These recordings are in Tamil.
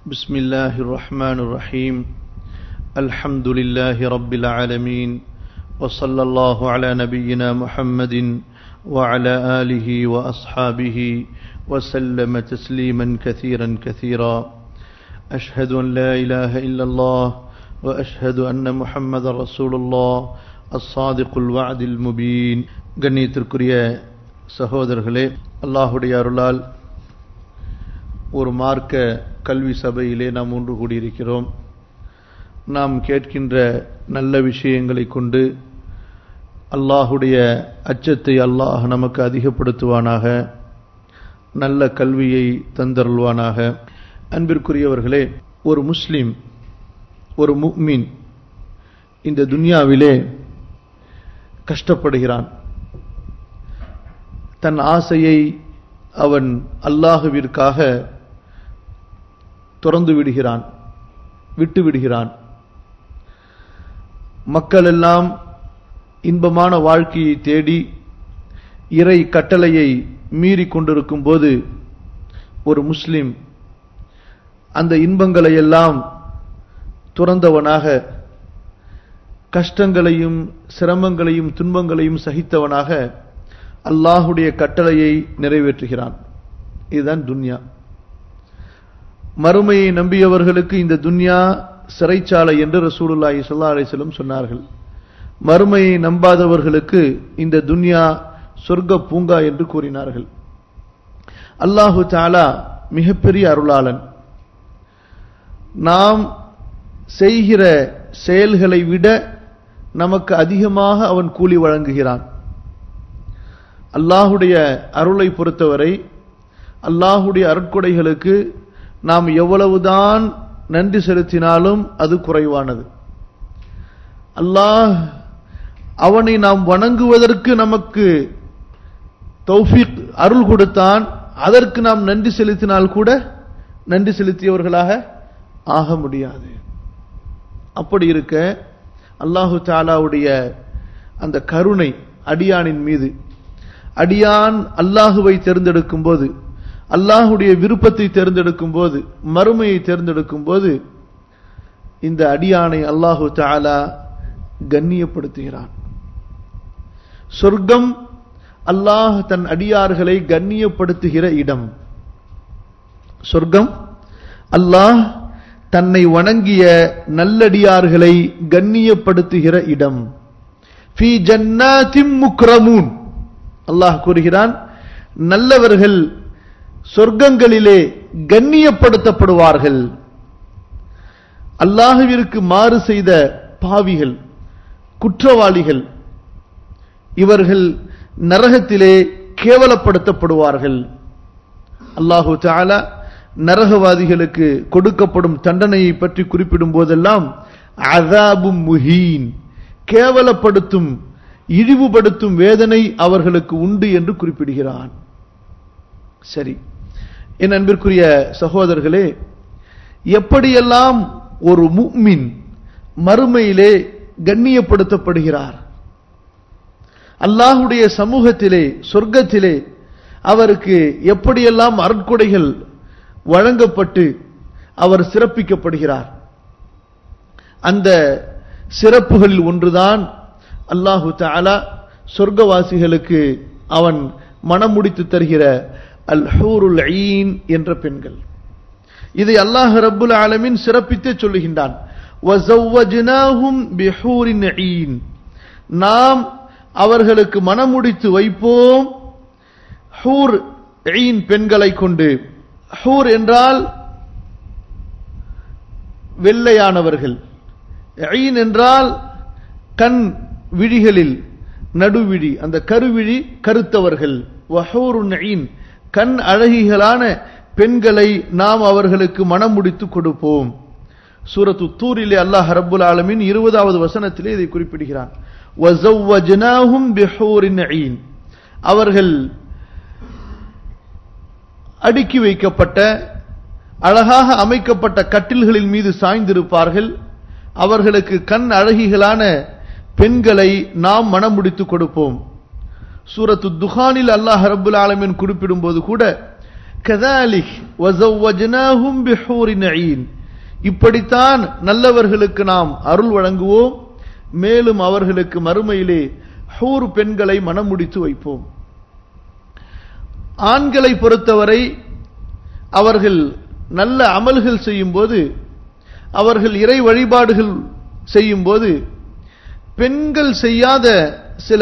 بسم الله الرحمن الرحيم الحمد لله رب العالمين وصلى الله على نبينا محمد وعلى آله وأصحابه وسلم تسليما كثيرا كثيرا أشهد أن لا إله إلا الله وأشهد أن محمد رسول الله الصادق الوعد المبين கண்ணியத்திற்குரிய சகோதரர்களே அல்லாஹுடைய அருளால் ஒரு மார்க்க கல்வி சபையிலே நாம் ஒன்று கூடியிருக்கிறோம் நாம் கேட்கின்ற நல்ல விஷயங்களை கொண்டு அல்லாஹுடைய அச்சத்தை அல்லாஹ் நமக்கு அதிகப்படுத்துவானாக நல்ல கல்வியை தந்தருள்வானாக அன்பிற்குரியவர்களே ஒரு முஸ்லிம் ஒரு முக்மின் இந்த துன்யாவிலே கஷ்டப்படுகிறான் தன் ஆசையை அவன் அல்லாஹுவிற்காக துறந்து விடுகிறான் விட்டு விடுகிறான் மக்கள் எல்லாம் இன்பமான வாழ்க்கையை தேடி இறை கட்டளையை மீறி கொண்டிருக்கும் போது ஒரு முஸ்லிம் அந்த இன்பங்களை எல்லாம் துறந்தவனாக கஷ்டங்களையும் சிரமங்களையும் துன்பங்களையும் சகித்தவனாக அல்லாஹுடைய கட்டளையை நிறைவேற்றுகிறான் இதுதான் துன்யா மறுமையை நம்பியவர்களுக்கு இந்த துன்யா சிறைச்சாலை என்று ரசூலுல்லாஹி ஸல்லல்லாஹு அலைஹி வஸல்லம் சொன்னார்கள் மறுமையை நம்பாதவர்களுக்கு இந்த துன்யா சொர்க்க பூங்கா என்று கூறினார்கள் அல்லாஹு தாலா மிகப்பெரிய அருளாளன் நாம் செய்கிற செயல்களை விட நமக்கு அதிகமாக அவன் கூலி வழங்குகிறான் அல்லாஹுடைய அருளை பொறுத்தவரை அல்லாஹுடைய அருட்கொடைகளுக்கு நாம் எவ்வளவுதான் நன்றி செலுத்தினாலும் அது குறைவானது அல்லாஹ் அவனை நாம் வணங்குவதற்கு நமக்கு தௌஃபிக் அருள் கொடுத்தான் அதற்கு நாம் நன்றி செலுத்தினால் கூட நன்றி செலுத்தியவர்களாக ஆக முடியாது அப்படி இருக்க அல்லாஹு தாலாவுடைய அந்த கருணை அடியானின் மீது அடியான் அல்லாஹுவை தேர்ந்தெடுக்கும் போது அல்லாஹுடைய விருப்பத்தை தேர்ந்தெடுக்கும் போது மறுமையை தேர்ந்தெடுக்கும் போது இந்த அடியானை அல்லாஹு தாலா கண்ணியப்படுத்துகிறான் சொர்க்கம் அல்லாஹ் தன் அடியார்களை கண்ணியப்படுத்துகிற இடம் சொர்க்கம் அல்லாஹ் தன்னை வணங்கிய நல்லடியார்களை கண்ணியப்படுத்துகிற இடம் ஃபி ஜன்னாத்திம் முக்ரமூன் அல்லாஹ் கூறுகிறான் நல்லவர்கள் சொர்க்கங்களிலே கண்ணியப்படுத்தப்படுவார்கள் அல்லாஹுவிற்கு மாறு செய்த பாவிகள் குற்றவாளிகள் இவர்கள் நரகத்திலே கேவலப்படுத்தப்படுவார்கள் அல்லாஹு தாலா நரகவாதிகளுக்கு கொடுக்கப்படும் தண்டனையை பற்றி குறிப்பிடும் போதெல்லாம் அதாபும் முஹீன் கேவலப்படுத்தும் இழிவுபடுத்தும் வேதனை அவர்களுக்கு உண்டு என்று குறிப்பிடுகிறான் சரி என் அன்பிற்குரிய சகோதரர்களே எப்படியெல்லாம் ஒரு முக்மின் மறுமையிலே கண்ணியப்படுத்தப்படுகிறார் அல்லாஹுடைய சமூகத்திலே சொர்க்கத்திலே அவருக்கு எப்படியெல்லாம் அருட்கொடைகள் வழங்கப்பட்டு அவர் சிறப்பிக்கப்படுகிறார் அந்த சிறப்புகளில் ஒன்றுதான் அல்லாஹு தாலா சொர்க்கவாசிகளுக்கு அவன் மனம் முடித்து தருகிற அல் ஹூருல் ஈன் என்ற பெண்கள் இதை அல்லாஹ் ரப்புல் ஆலமின் சிறப்பித்தே சொல்லுகின்றான் நாம் அவர்களுக்கு மனமுடித்து வைப்போம் ஹூர் ஈன் பெண்களை கொண்டு ஹூர் என்றால் வெள்ளையானவர்கள் ஈன் என்றால் கண் விழிகளில் நடுவிழி அந்த கருவிழி கருத்தவர்கள் கண் அழகிகளான பெண்களை நாம் அவர்களுக்கு மனம் முடித்து கொடுப்போம் சூரத்து தூரிலே அல்லாஹ் ரப்புல் ஆலமின் இருபதாவது வசனத்திலே இதை குறிப்பிடுகிறான் அவர்கள் அடுக்கி வைக்கப்பட்ட அழகாக அமைக்கப்பட்ட கட்டில்களின் மீது சாய்ந்திருப்பார்கள் அவர்களுக்கு கண் அழகிகளான பெண்களை நாம் மனம் முடித்து கொடுப்போம் சூரத்து துஹானில் அல்லாஹ் ரபுல் ஆலமின் குறிப்பிடும் போது கூட கதாலிக் வஸவ்வஜ்னாஹும் பிஹூரின் ஈன் இப்படித்தான் நல்லவர்களுக்கு நாம் அருள் வழங்குவோம் மேலும் அவர்களுக்கு மறுமையிலே ஹூர் பெண்களை மனம் முடித்து வைப்போம் ஆண்களை பொறுத்தவரை அவர்கள் நல்ல அமல்கள் செய்யும்போது அவர்கள் இறை வழிபாடுகள் செய்யும்போது பெண்கள் செய்யாத சில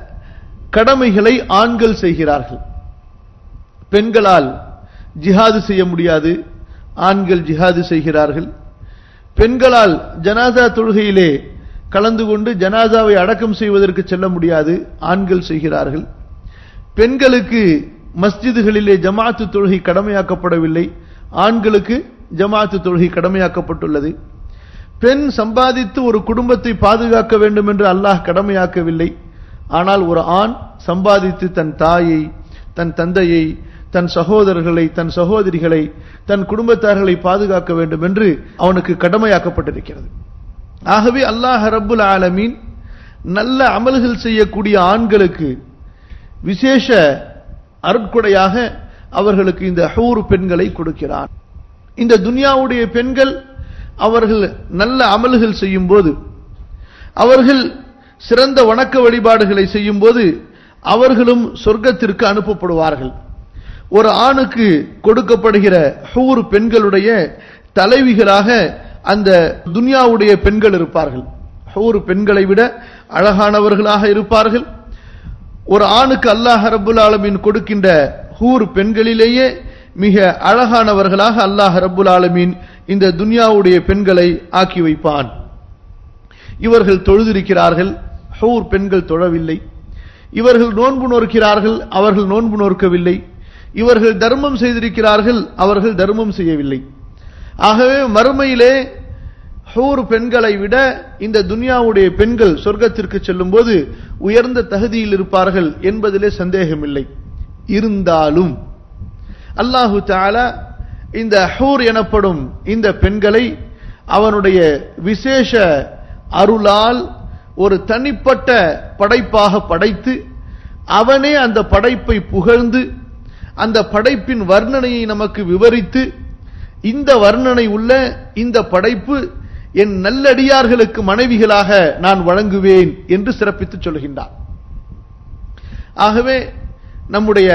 கடமைகளை ஆண்கள் செய்கிறார்கள் பெண்களால் ஜிஹாது செய்ய முடியாது ஆண்கள் ஜிஹாது செய்கிறார்கள் பெண்களால் ஜனாதா தொழுகையிலே கலந்து கொண்டு ஜனாதாவை அடக்கம் செய்வதற்கு செல்ல முடியாது ஆண்கள் செய்கிறார்கள் பெண்களுக்கு மஸ்ஜிதுகளிலே ஜமாத்து தொழுகை கடமையாக்கப்படவில்லை ஆண்களுக்கு ஜமாத்து தொழுகை கடமையாக்கப்பட்டுள்ளது பெண் சம்பாதித்து ஒரு குடும்பத்தை பாதுகாக்க வேண்டும் என்று அல்லாஹ் கடமையாக்கவில்லை ஆனால் ஒரு ஆண் சம்பாதித்து தன் தாயை தன் தந்தையை தன் சகோதரர்களை தன் சகோதரிகளை தன் குடும்பத்தார்களை பாதுகாக்க வேண்டும் என்று அவனுக்கு கடமையாக்கப்பட்டிருக்கிறது ஆகவே அல்லாஹ் ரப்புல் ஆலமீன் நல்ல அமல்கள் செய்யக்கூடிய ஆண்களுக்கு விசேஷ அருட்கொடையாக அவர்களுக்கு இந்த ஹூர் பெண்களை கொடுக்கிறான் இந்த துனியாவுடைய பெண்கள் அவர்கள் நல்ல அமல்கள் செய்யும் போது அவர்கள் சிறந்த வணக்க வழிபாடுகளை செய்யும் போது அவர்களும் சொர்க்கத்திற்கு அனுப்பப்படுவார்கள் ஒரு ஆணுக்கு கொடுக்கப்படுகிற ஹூர் பெண்களுடைய தலைவிகளாக அந்த துனியாவுடைய பெண்கள் இருப்பார்கள் ஹூர் பெண்களை விட அழகானவர்களாக இருப்பார்கள் ஒரு ஆணுக்கு அல்லாஹ் ரபுல் ஆலமீன் கொடுக்கின்ற ஹூர் பெண்களிலேயே மிக அழகானவர்களாக அல்லாஹ் ரபுல் ஆலமீன் இந்த துனியாவுடைய பெண்களை ஆக்கி வைப்பான் இவர்கள் தொழுதிருக்கிறார்கள் ஹூர் பெண்கள் தொழவில்லை இவர்கள் நோன்பு நோக்கிறார்கள் அவர்கள் நோன்பு நோக்கவில்லை இவர்கள் தர்மம் செய்திருக்கிறார்கள் அவர்கள் தர்மம் செய்யவில்லை ஆகவே மறுமையிலே ஹூர் பெண்களை விட இந்த துனியாவுடைய பெண்கள் சொர்க்கத்திற்கு செல்லும் போது உயர்ந்த தகுதியில் இருப்பார்கள் என்பதிலே சந்தேகமில்லை இருந்தாலும் அல்லாஹு தாலா இந்த ஹூர் எனப்படும் இந்த பெண்களை அவனுடைய விசேஷ அருளால் ஒரு தனிப்பட்ட படைப்பாக படைத்து அவனே அந்த படைப்பை புகழ்ந்து அந்த படைப்பின் வர்ணனையை நமக்கு விவரித்து இந்த வர்ணனை உள்ள இந்த படைப்பு என் நல்லடியார்களுக்கு மனைவிகளாக நான் வழங்குவேன் என்று சிறப்பித்து சொல்கின்றார் ஆகவே நம்முடைய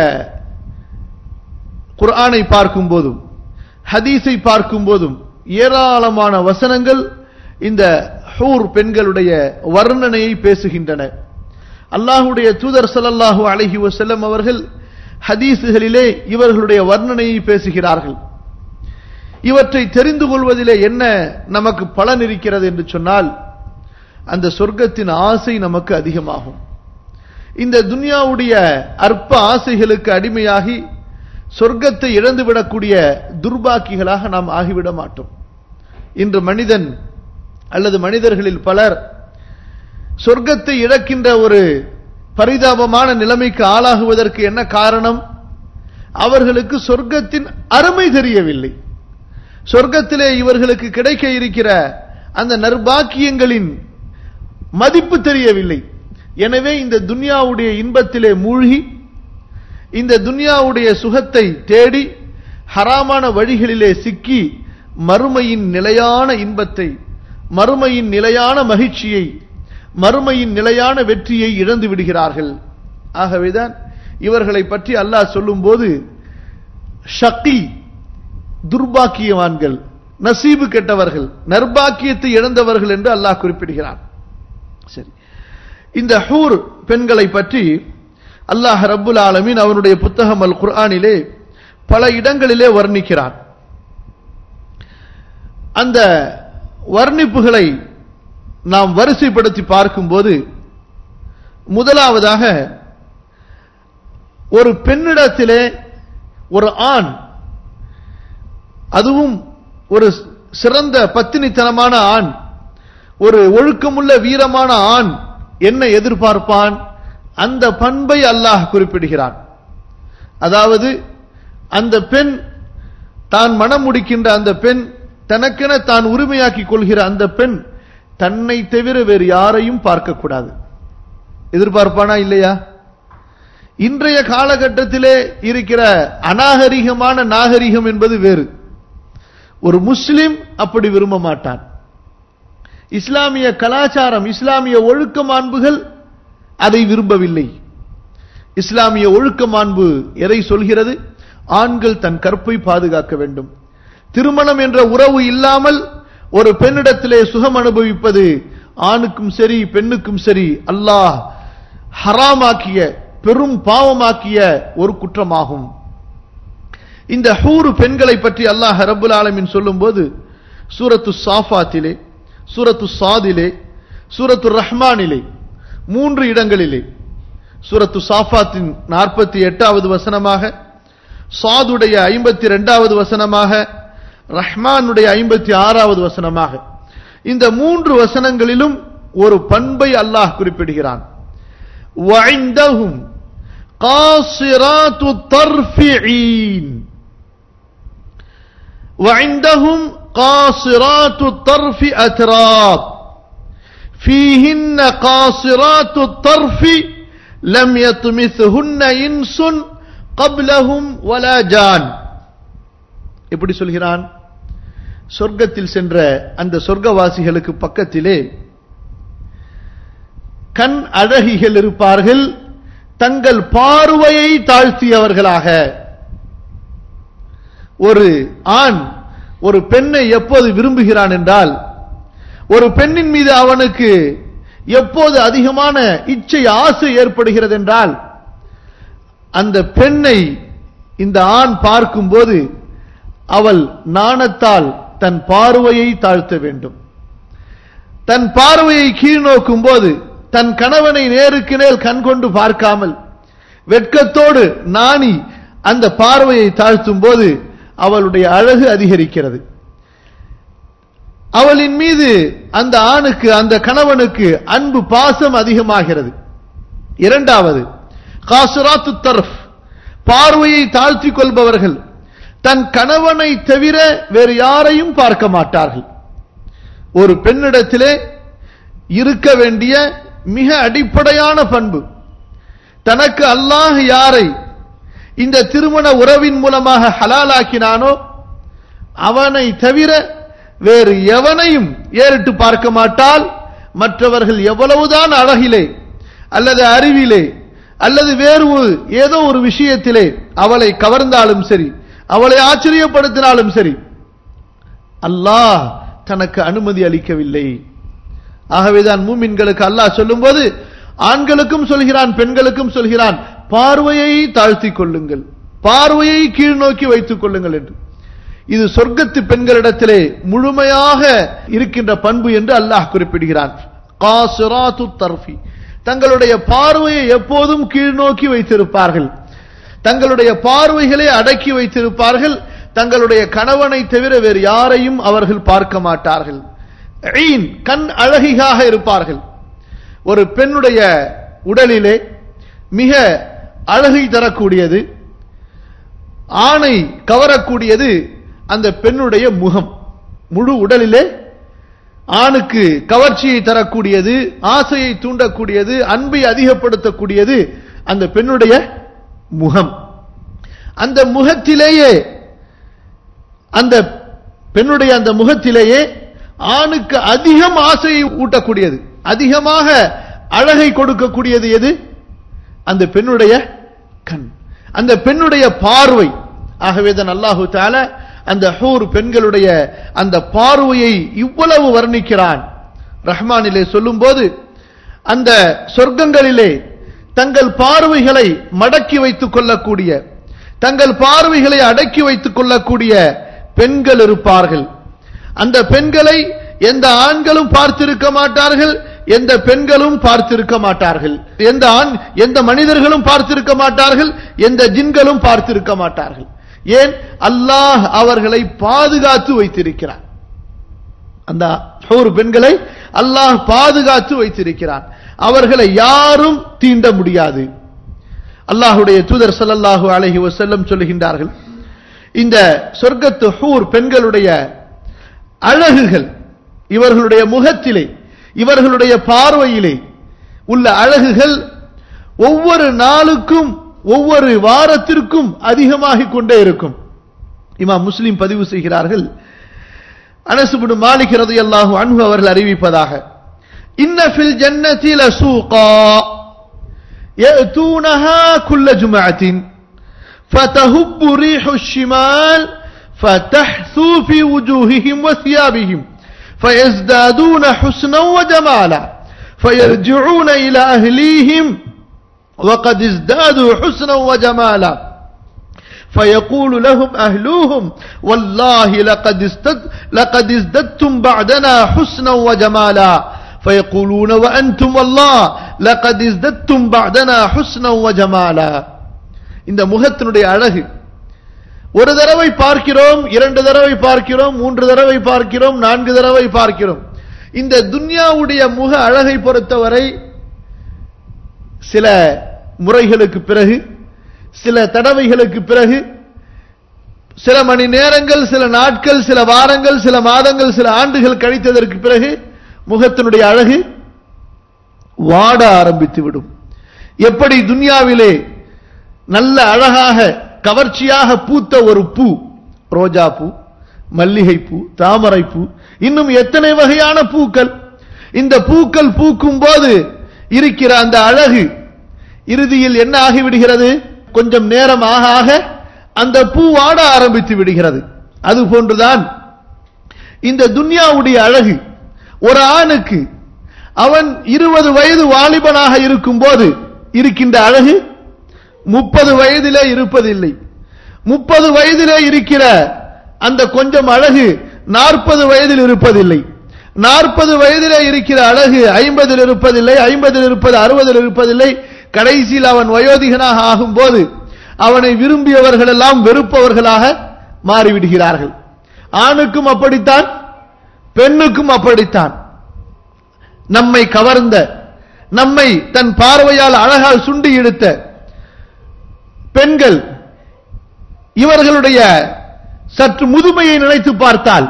குர்ஆனை பார்க்கும் போதும் ஹதீஸை பார்க்கும் போதும் ஏராளமான வசனங்கள் இந்த ஹூர் பெண்களுடைய வர்ணனையை பேசுகின்றன அல்லாஹுடைய தூதர் ஸல்லல்லாஹு அலைஹி வஸல்லம் அவர்கள் ஹதீஸுகளிலே இவர்களுடைய வர்ணனையை பேசுகிறார்கள் இவற்றை தெரிந்து கொள்வதிலே என்ன நமக்கு பலன் இருக்கிறது என்று சொன்னால் அந்த சொர்க்கத்தின் ஆசை நமக்கு அதிகமாகும் இந்த துன்யாவுடைய அற்ப ஆசைகளுக்கு அடிமையாகி சொர்க்கத்தை இழந்துவிடக்கூடிய துர்பாக்கிகளாக நாம் ஆகிவிட மாட்டோம் இன்று மனிதன் அல்லது மனிதர்களில் பலர் சொர்க்கத்தை இழக்கின்ற ஒரு பரிதாபமான நிலைமைக்கு ஆளாகுவதற்கு என்ன காரணம் அவர்களுக்கு சொர்க்கத்தின் அருமை தெரியவில்லை சொர்க்கத்திலே இவர்களுக்கு கிடைக்க இருக்கிற அந்த நர்பாக்கியங்களின் மதிப்பு தெரியவில்லை எனவே இந்த துன்யாவுடைய இன்பத்திலே மூழ்கி இந்த துன்யாவுடைய சுகத்தை தேடி ஹராமான வழிகளிலே சிக்கி மறுமையின் நிலையான இன்பத்தை மறுமையின் நிலையான மகிழ்ச்சியை மறுமையின் நிலையான வெற்றியை இழந்து விடுகிறார்கள் ஆகவேதான் இவர்களை பற்றி அல்லாஹ் சொல்லும்போது ஷக்கி துர்பாக்கியவான்கள் நசீபு கெட்டவர்கள் நர்பாக்கியத்தை இழந்தவர்கள் என்று அல்லாஹ் குறிப்பிடுகிறான் சரி இந்த ஹூர் பெண்களை பற்றி அல்லாஹ் ரப்புல் ஆலமீன் அவனுடைய புத்தகம் அல் குர்ஆனிலே பல இடங்களிலே வர்ணிக்கிறான் அந்த வர்ணிப்புகளை நாம் வரிசைப்படுத்தி பார்க்கும்போது முதலாவதாக ஒரு பெண்ணிடத்திலே ஒரு ஆண் அதுவும் ஒரு சிறந்த பத்தினித்தனமான ஆண் ஒரு ஒழுக்கமுள்ள வீரமான ஆண் என்ன எதிர்பார்ப்பான் அந்த பண்பை அல்லாஹ் குறிப்பிடுகிறான் அதாவது அந்த பெண் தான் மனம் முடிக்கின்ற அந்த பெண் தனக்கென தான் உரிமையாக்கிக் கொள்கிற அந்த பெண் தன்னை தவிர வேறு யாரையும் பார்க்கக்கூடாது எதிர்பார்ப்பானா இல்லையா இன்றைய காலகட்டத்திலே இருக்கிற அநாகரிகமான நாகரிகம் என்பது வேறு ஒரு முஸ்லிம் அப்படி விரும்ப மாட்டான் இஸ்லாமிய கலாச்சாரம் இஸ்லாமிய ஒழுக்க மாண்புகள் அதை விரும்பவில்லை இஸ்லாமிய ஒழுக்க மாண்பு எதை சொல்கிறது ஆண்கள் தன் கற்பை பாதுகாக்க வேண்டும் திருமணம் என்ற உறவு இல்லாமல் ஒரு பெண்ணிடத்திலே சுகம் அனுபவிப்பது ஆணுக்கும் சரி பெண்ணுக்கும் சரி அல்லாஹ் ஹராமாக்கிய பெரும் பாவமாக்கிய ஒரு குற்றமாகும் இந்த ஹூரு பெண்களை பற்றி அல்லாஹ் ரபுல் ஆலமின் சொல்லும்போது சூரத்து சாஃபாத்திலே சூரத்து சாதிலே சூரத்து ரஹ்மானிலே மூன்று இடங்களிலே சூரத்து சாஃபாத்தின் நாற்பத்தி எட்டாவது வசனமாக சாதுடைய ஐம்பத்தி ரெண்டாவது வசனமாக ரஹ்மானுடைய ஐம்பத்தி ஆறாவது வசனமாக இந்த மூன்று வசனங்களிலும் ஒரு பண்பை அல்லாஹ் குறிப்பிடுகிறான் وعندهم قاصرات الطرف عين وعندهم قاصرات الطرف أتراب فيهن قاصرات الطرف لم يطمثهن إنس قبلهم ولا جان எப்படி சொல்கிறான் சொர்க்கத்தில் சென்ற அந்த சொர்க்கவாசிகளுக்கு பக்கத்திலே கண் அழகிகள் இருப்பார்கள் தங்கள் பார்வையை தாழ்த்தியவர்களாக ஒரு ஆண் ஒரு பெண்ணை எப்போது விரும்புகிறான் என்றால் ஒரு பெண்ணின் மீது அவனுக்கு எப்போது அதிகமான இச்சை ஆசை ஏற்படுகிறது என்றால் அந்த பெண்ணை இந்த ஆண் பார்க்கும்போது அவள் நாணத்தால் தன் பார்வையை தாழ்த்த வேண்டும் தன் பார்வையை கீழ் நோக்கும் போது தன் கணவனை நேருக்கு நேர் கண் கொண்டு பார்க்காமல் வெட்கத்தோடு நாணி அந்த பார்வையை தாழ்த்தும் போது அவளுடைய அழகு அதிகரிக்கிறது அவளின் மீது அந்த ஆணுக்கு அந்த கணவனுக்கு அன்பு பாசம் அதிகமாகிறது இரண்டாவது காசுராத்து தர்ஃப் பார்வையை தாழ்த்திக் கொள்பவர்கள் தன் கணவனை தவிர வேறு யாரையும் பார்க்க மாட்டார்கள் ஒரு பெண்ணிடத்திலே இருக்க வேண்டிய மிக அடிப்படையான பண்பு தனக்கு அல்லாஹ் யாரை இந்த திருமண உறவின் மூலமாக ஹலாலாக்கினானோ அவனை தவிர வேறு எவனையும் ஏறிட்டு பார்க்க மாட்டால் மற்றவர்கள் எவ்வளவுதான் அழகிலே அல்லது அறிவிலே அல்லது வேறு ஒரு ஏதோ ஒரு விஷயத்திலே அவளை கவர்ந்தாலும் சரி அவளை ஆச்சரியப்படுத்தினாலும் சரி அல்லாஹ் தனக்கு அனுமதி அளிக்கவில்லை ஆகவேதான் மூமின்களுக்கு அல்லாஹ் சொல்லும்போது ஆண்களுக்கும் சொல்கிறான் பெண்களுக்கும் சொல்கிறான் பார்வையை தாழ்த்திக் கொள்ளுங்கள் பார்வையை கீழ் நோக்கி வைத்துக் கொள்ளுங்கள் என்று இது சொர்க்கத்து பெண்களிடத்திலே முழுமையாக இருக்கின்ற பண்பு என்று அல்லாஹ் குறிப்பிடுகிறான் காசுராத்து தர்ஃபி தங்களுடைய பார்வையை எப்போதும் கீழ் நோக்கி வைத்திருப்பார்கள் தங்களுடைய பார்வைகளை அடக்கி வைத்திருப்பார்கள் தங்களுடைய கணவனை தவிர வேறு யாரையும் அவர்கள் பார்க்க மாட்டார்கள் ஈன், கண் அழகியாக இருப்பார்கள் ஒரு பெண்ணுடைய உடலிலே மிக அழகை தரக்கூடியது ஆணை கவரக்கூடியது அந்த பெண்ணுடைய முகம் முழு உடலிலே ஆணுக்கு கவர்ச்சியை தரக்கூடியது ஆசையை தூண்டக்கூடியது அன்பை அதிகப்படுத்தக்கூடியது அந்த பெண்ணுடைய முகம் அந்த முகத்திலேயே அந்த பெண்ணுடைய அந்த முகத்திலேயே ஆணுக்கு அதிகம் ஆசையை ஊட்டக்கூடியது அதிகமாக அழகை கொடுக்கக்கூடியது எது அந்த பெண்ணுடைய கண் அந்த பெண்ணுடைய பார்வை ஆகவே தான் அல்லாஹு தால அந்த ஹூர் பெண்களுடைய அந்த பார்வையை இவ்வளவு வர்ணிக்கிறான் ரஹ்மானிலே சொல்லும்போது அந்த சொர்க்கங்களிலே தங்கள் பார்வைகளை மடக்கி வைத்துக் கொள்ளக்கூடிய தங்கள் பார்வைகளை அடக்கி வைத்துக் கொள்ளக்கூடிய பெண்கள் இருப்பார்கள் அந்த பெண்களை எந்த ஆண்களும் பார்த்திருக்க மாட்டார்கள் எந்த பெண்களும் பார்த்திருக்க மாட்டார்கள் எந்த ஆண் எந்த மனிதர்களும் பார்த்திருக்க மாட்டார்கள் எந்த ஜின்களும் பார்த்திருக்க மாட்டார்கள் ஏன் அல்லாஹ் அவர்களை பாதுகாத்து வைத்திருக்கிறார் அந்த ஒரு பெண்களை அல்லாஹ் பாதுகாத்து வைத்திருக்கிறான் அவர்களை யாரும் தீண்ட முடியாது அல்லாஹுடைய தூதர் ஸல்லல்லாஹு அலைஹி வஸல்லம் சொல்லுகின்றார்கள் இந்த சொர்க்கத்து ஹூர் பெண்களுடைய அழகுகள் இவர்களுடைய முகத்திலே இவர்களுடைய பார்வையிலே உள்ள அழகுகள் ஒவ்வொரு நாளுக்கும் ஒவ்வொரு வாரத்திற்கும் அதிகமாகிக் கொண்டே இருக்கும் இமாம் முஸ்லிம் பதிவு செய்கிறார்கள் அனசுபுடு மாலிக் ரலியல்லாஹு அன்ஹு அவர்கள் அறிவிப்பதாக இன்ன ஃபில் ஜன்னதி லசூகா يأتونها كل جمعة فتهب ريح الشمال فتحثو في وجوههم وثيابهم فيزدادون حسنا وجمالا فيرجعون إلى أهليهم وقد ازدادوا حسنا وجمالا فيقول لهم أهلوهم والله لقد, استد لقد ازددتم بعدنا حسنا وجمالا فيقولون وأنتم والله لقد ازددتم بعدنا حسنا وجمالا இந்த முகத்தினுடைய அழகு ஒரு தடவை பார்க்கிறோம் இரண்டு தடவை பார்க்கிறோம் மூன்று தடவை பார்க்கிறோம் நான்கு தடவை பார்க்கிறோம் இந்த துன்யாவுடைய முக அழகை பொறுத்தவரை சில முறைகளுக்கு பிறகு சில தடவைகளுக்கு பிறகு சில மணி நேரங்கள் சில நாட்கள் சில வாரங்கள் சில மாதங்கள் சில ஆண்டுகள் கழித்ததற்கு பிறகு முகத்தினுடைய அழகு வாட ஆரம்பித்து விடும் எப்படி துன்யாவிலே நல்ல அழகாக கவர்ச்சியாக பூத்த ஒரு பூ ரோஜா பூ மல்லிகை பூ தாமரை பூ இன்னும் எத்தனை வகையான பூக்கள் இந்த பூக்கள் பூக்கும் போது இருக்கிற அந்த அழகு இறுதியில் என்ன ஆகிவிடுகிறது கொஞ்சம் நேரம் ஆக ஆக அந்த பூ வாட ஆரம்பித்து விடுகிறது அது போன்றுதான் இந்த துன்யாவுடைய அழகு ஒரு ஆணுக்கு அவன் இருபது வயது வாலிபனாக இருக்கும் போது இருக்கின்ற அழகு முப்பது வயதிலே இருப்பதில்லை முப்பது வயதிலே இருக்கிற அந்த கொஞ்சம் அழகு நாற்பது வயதில் இருப்பதில்லை நாற்பது வயதிலே இருக்கிற அழகு ஐம்பதில் இருப்பதில்லை ஐம்பதில் இருப்பது அறுபதில் இருப்பதில்லை கடைசியில் அவன் வயோதிகனாக ஆகும்போது அவனை விரும்பியவர்கள் எல்லாம் வெறுப்பவர்களாக மாறிவிடுகிறார்கள் ஆணுக்கும் அப்படித்தான் பெண்ணுக்கும் அப்படித்தான் நம்மை கவர்ந்த நம்மை தன் பார்வையால் அழகால் சுண்டி இழுத்த பெண்கள் இவர்களுடைய சற்று முதுமையை நினைத்து பார்த்தால்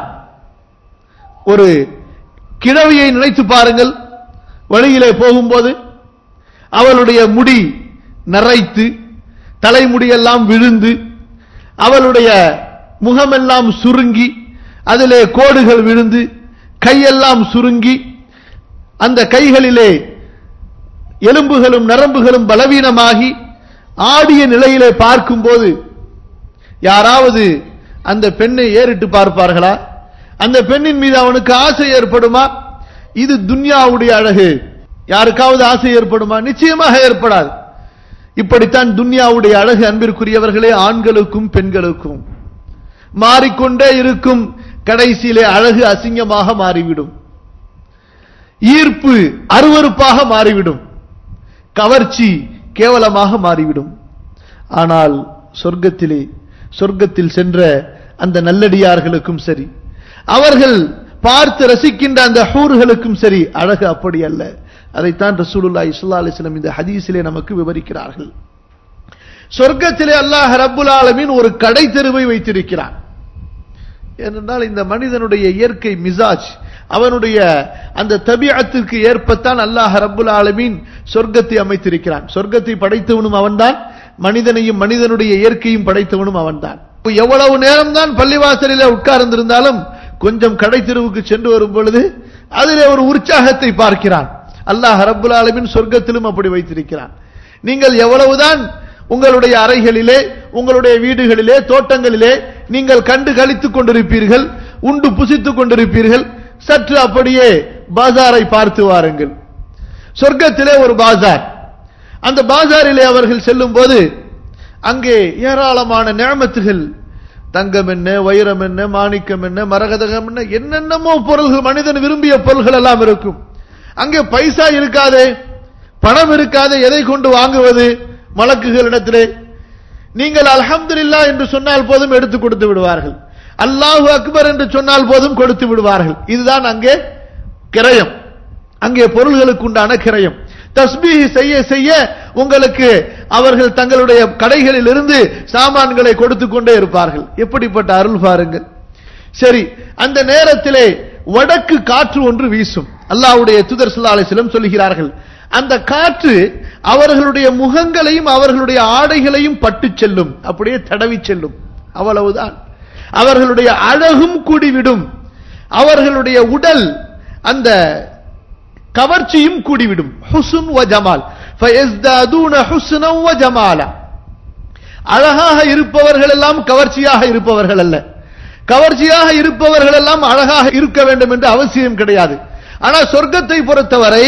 ஒரு கிழவியை நினைத்து பாருங்கள் வழியிலே போகும்போது அவளுடைய முடி நரைத்து தலைமுடியெல்லாம் விழுந்து அவளுடைய முகமெல்லாம் சுருங்கி அதிலே கோடுகள் விழுந்து கையெல்லாம் சுருங்கி அந்த கைகளிலே எலும்புகளும் நரம்புகளும் பலவீனமாகி ஆடிய நிலையிலே பார்க்கும்போது யாராவது அந்த பெண்ணை ஏறிட்டு பார்ப்பார்களா அந்த பெண்ணின் மீது அவனுக்கு ஆசை ஏற்படுமா இது துன்யாவுடைய அழகு யாருக்காவது ஆசை ஏற்படுமா நிச்சயமாக ஏற்படாது இப்படித்தான் துன்யாவுடைய அழகு அன்பிற்குரியவர்களே ஆண்களுக்கும் பெண்களுக்கும் மாறிக்கொண்டே இருக்கும் கடைசியிலே அழகு அசிங்கமாக மாறிவிடும் ஈர்ப்பு அருவருப்பாக மாறிவிடும் கவர்ச்சி கேவலமாக மாறிவிடும் ஆனால் சொர்க்கத்திலே சொர்க்கத்தில் சென்ற அந்த நல்லடியார்களுக்கும் சரி அவர்கள் பார்த்து ரசிக்கின்ற அந்த ஹூர்களுக்கும் சரி அழகு அப்படி அல்ல அதைத்தான் ரசூலுல்லா இஸ்லா அலிஸ்லம் இந்த ஹதீஸிலே நமக்கு விவரிக்கிறார்கள் சொர்க்கத்திலே அல்லாஹ் ரப்புல் ஆலமீன் ஒரு கடை தெருவை வைத்திருக்கிறான் ஏனென்றால் இந்த மனிதனுடைய இயற்கை மிசாஜ் அவனுடைய அந்த தபியத்திற்கு ஏற்பத்தான் அல்லாஹ் ரப்புல் ஆலமீன் சொர்க்கத்தை அமைத்திருக்கிறான் சொர்க்கத்தை படைத்தவனும் அவன்தான் மனிதனையும் மனிதனுடைய இயற்கையும் படைத்தவனும் அவன்தான் எவ்வளவு நேரம்தான் பள்ளிவாசலில் உட்கார்ந்திருந்தாலும் கொஞ்சம் கடை தெருவுக்கு சென்று வரும் பொழுது அதிலே ஒரு உற்சாகத்தை பார்க்கிறான் அல்லாஹ் ரப்புல் ஆலமின் சொர்க்கத்திலும் அப்படி வைத்திருக்கிறான் நீங்கள் எவ்வளவுதான் உங்களுடைய அறைகளிலே உங்களுடைய வீடுகளிலே தோட்டங்களிலே நீங்கள் கண்டு கழித்துக் கொண்டிருப்பீர்கள் உண்டு புசித்துக் கொண்டிருப்பீர்கள் சற்று அப்படியே பாசாரை பார்த்து வாருங்கள் சொர்க்கத்திலே ஒரு பாசார் அந்த பாசாரிலே அவர்கள் செல்லும் போது அங்கே ஏராளமான நியமத்துகள் தங்கம் என்ன வைரம் என்ன மாணிக்கம் என்ன மரகதகம் என்ன என்னென்னமோ பொருள்கள் மனிதன் விரும்பிய பொருள்கள் எல்லாம் இருக்கும் அங்கே பைசா இருக்காதே பணம் இருக்காதே எதை கொண்டு வாங்குவது மலக்குகளிடத்திலே நீங்கள் அல்ஹம்துலில்லா என்று சொன்னால் போதும் எடுத்து கொடுத்து விடுவார்கள் அல்லாஹு அக்பர் என்று சொன்னால் போதும் கொடுத்து விடுவார்கள் இதுதான் அங்கே கிரயம் அங்கே பொருள்களுக்கு உண்டான கிரயம் தஸ்பீஹ் செய்ய செய்ய உங்களுக்கு அவர்கள் தங்களுடைய கடைகளில் இருந்து சாமான்களை கொடுத்து கொண்டே இருப்பார்கள் எப்படிப்பட்ட அருள் பாருங்கள் சரி அந்த நேரத்திலே வடக்கு காற்று ஒன்று வீசும் அல்லாஹ்வுடைய துதர் ஸல்லல்லாஹு அலைஹி வஸல்லம் சொல்கிறார்கள் அந்த காற்று அவர்களுடைய முகங்களையும் அவர்களுடைய ஆடைகளையும் பட்டு செல்லும் அப்படியே தடவி செல்லும் அவ்வளவுதான் அவர்களுடைய அழகும் கூடிவிடும் அவர்களுடைய உடல் அந்த கவர்ச்சியும் கூடிவிடும் ஹுசுன் வ ஜமால் ஃபயஸ்தாதுன ஹுஸ்னன் வ ஜமாலா அழகாக இருப்பவர்கள் எல்லாம் கவர்ச்சியாக இருப்பவர்கள் அல்ல கவர்ச்சியாக இருப்பவர்கள் எல்லாம் அழகாக இருக்க வேண்டும் என்று அவசியம் கிடையாது ஆனா சொர்க்கத்தை பொறுத்தவரை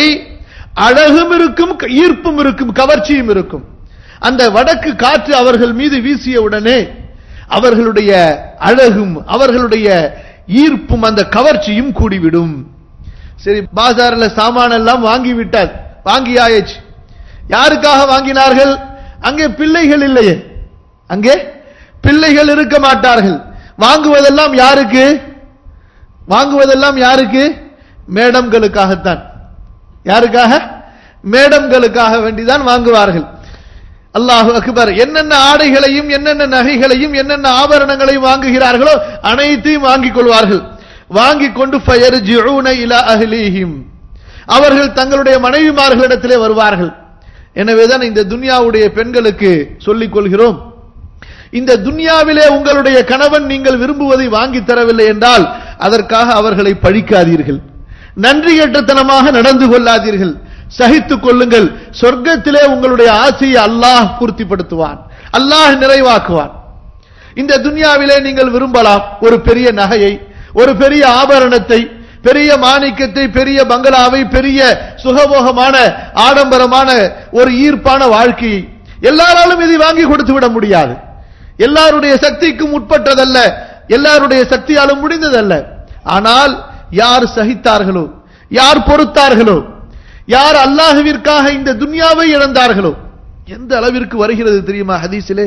அழகும் இருக்கும் ஈர்ப்பும் இருக்கும் கவர்ச்சியும் இருக்கும் அந்த வடக்கு காற்று அவர்கள் மீது வீசிய உடனே அவர்களுடைய அழகும் அவர்களுடைய ஈர்ப்பும் அந்த கவர்ச்சியும் கூடிவிடும் சரி பாசார்ல சாமான் எல்லாம் வாங்கி விட்டார் வாங்கி ஆயிடுச்சு யாருக்காக வாங்கினார்கள் அங்கே பிள்ளைகள் இல்லையே அங்கே பிள்ளைகள் இருக்க மாட்டார்கள் வாங்குவதெல்லாம் யாருக்கு வாங்குவதெல்லாம் யாருக்கு மேடம்களுக்காகத்தான் யாருக்காக மேடம்களுக்காக வேண்டிதான் வாங்குவார்கள் அல்லாஹு அக்பர் என்னென்ன ஆடைகளையும் என்னென்ன நகைகளையும் என்னென்ன ஆபரணங்களையும் வாங்குகிறார்களோ அனைத்தையும் வாங்கிக் கொள்வார்கள் வாங்கிக் கொண்டு இலா அஹ்லீஹிம் அவர்கள் தங்களுடைய மனைவிமார்களிடத்திலே வருவார்கள் எனவேதான் இந்த துன்யாவுடைய பெண்களுக்கு சொல்லிக் கொள்கிறோம் இந்த துன்யாவிலே உங்களுடைய கணவன் நீங்கள் விரும்புவதை வாங்கி தரவில்லை என்றால் அதற்காக அவர்களை பழிக்காதீர்கள் நன்றி கெட்டத்தனமாக நடந்து கொள்ளாதீர்கள் சகித்துக் கொள்ளுங்கள் சொர்க்கத்திலே உங்களுடைய ஆசையை அல்லாஹ் பூர்த்திப்படுத்துவான் அல்லாஹ் நிறைவாக்குவான் இந்த துன்யாவிலே நீங்கள் விரும்பலாம் ஒரு பெரிய நகையை ஒரு பெரிய ஆபரணத்தை பெரிய மாணிக்கத்தை பெரிய பங்களாவை பெரிய சுகபோகமான ஆடம்பரமான ஒரு ஈர்ப்பான வாழ்க்கையை எல்லாராலும் இதை வாங்கி கொடுத்து விட முடியாது எல்லாருடைய சக்திக்கும் உட்பட்டதல்ல எல்லாருடைய சக்தியாலும் முடிந்ததல்ல ஆனால் யார் சகித்தார்களோ யார் பொறுத்தார்களோ யார் அல்லாஹுவிற்காக இந்த துன்யாவை இழந்தார்களோ எந்த அளவிற்கு வருகிறது தெரியுமா ஹதீஸிலே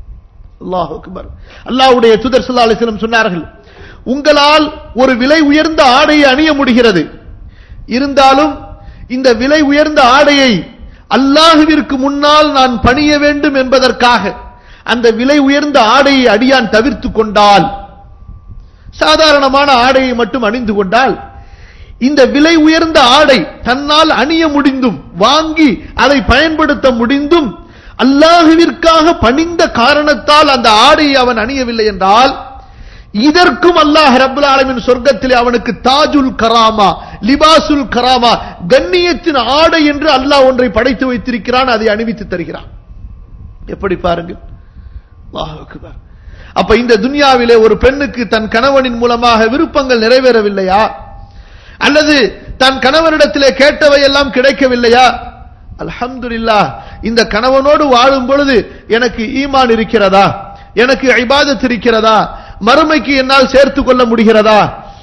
அல்லாஹ் அக்பர் அல்லாஹ்வுடைய தூதர் ஸல்லல்லாஹு அலைஹி வஸல்லம் சொன்னார்கள் உங்களால் ஒரு விலை உயர்ந்த ஆடையை அணிய முடிகிறது இருந்தாலும் இந்த விலை உயர்ந்த ஆடையை அல்லாஹுவிற்கு முன்னால் நான் பணிய வேண்டும் என்பதற்காக அந்த விலை உயர்ந்த ஆடையை அடியான் தவிர்த்து கொண்டால் சாதாரணமான ஆடையை மட்டும் அணிந்து கொண்டால் இந்த விலை உயர்ந்த ஆடை தன்னால் அணிய முடிந்தும் வாங்கி அதை பயன்படுத்த முடிந்தும் அல்லாஹுவிற்காக பணிந்த காரணத்தால் அந்த ஆடையை அவன் அணியவில்லை என்றால் இதற்கும் அல்லாஹ் ரபுல் ஆலமின் சொர்க்கத்திலே அவனுக்கு தாஜுல் கராமா லிபாசுல் கராமா கண்ணியத்தின் ஆடை என்று அல்லாஹ் ஒன்றை படைத்து வைத்திருக்கிறான் அதை அணிவித்து தருகிறான் எப்படி பாருங்கள் அல்லாஹ் அக்பர். அப்ப இந்த துன்யாவிலே ஒரு பெண்ணுக்கு தன் கணவனின் மூலமாக விருப்பங்கள் நிறைவேறவில்லையா அல்லது தன் கணவனிடத்திலே கேட்டவை எல்லாம் கிடைக்கவில்லையா அல்ஹம்துலில்லாஹ் இந்த கணவனோடு வாழும் பொழுது எனக்கு ஈமான் இருக்கிறதா எனக்கு இபாதத் இருக்கிறதா மறுமைக்கு என்னால் சேர்த்து கொள்ள முடிகிறதா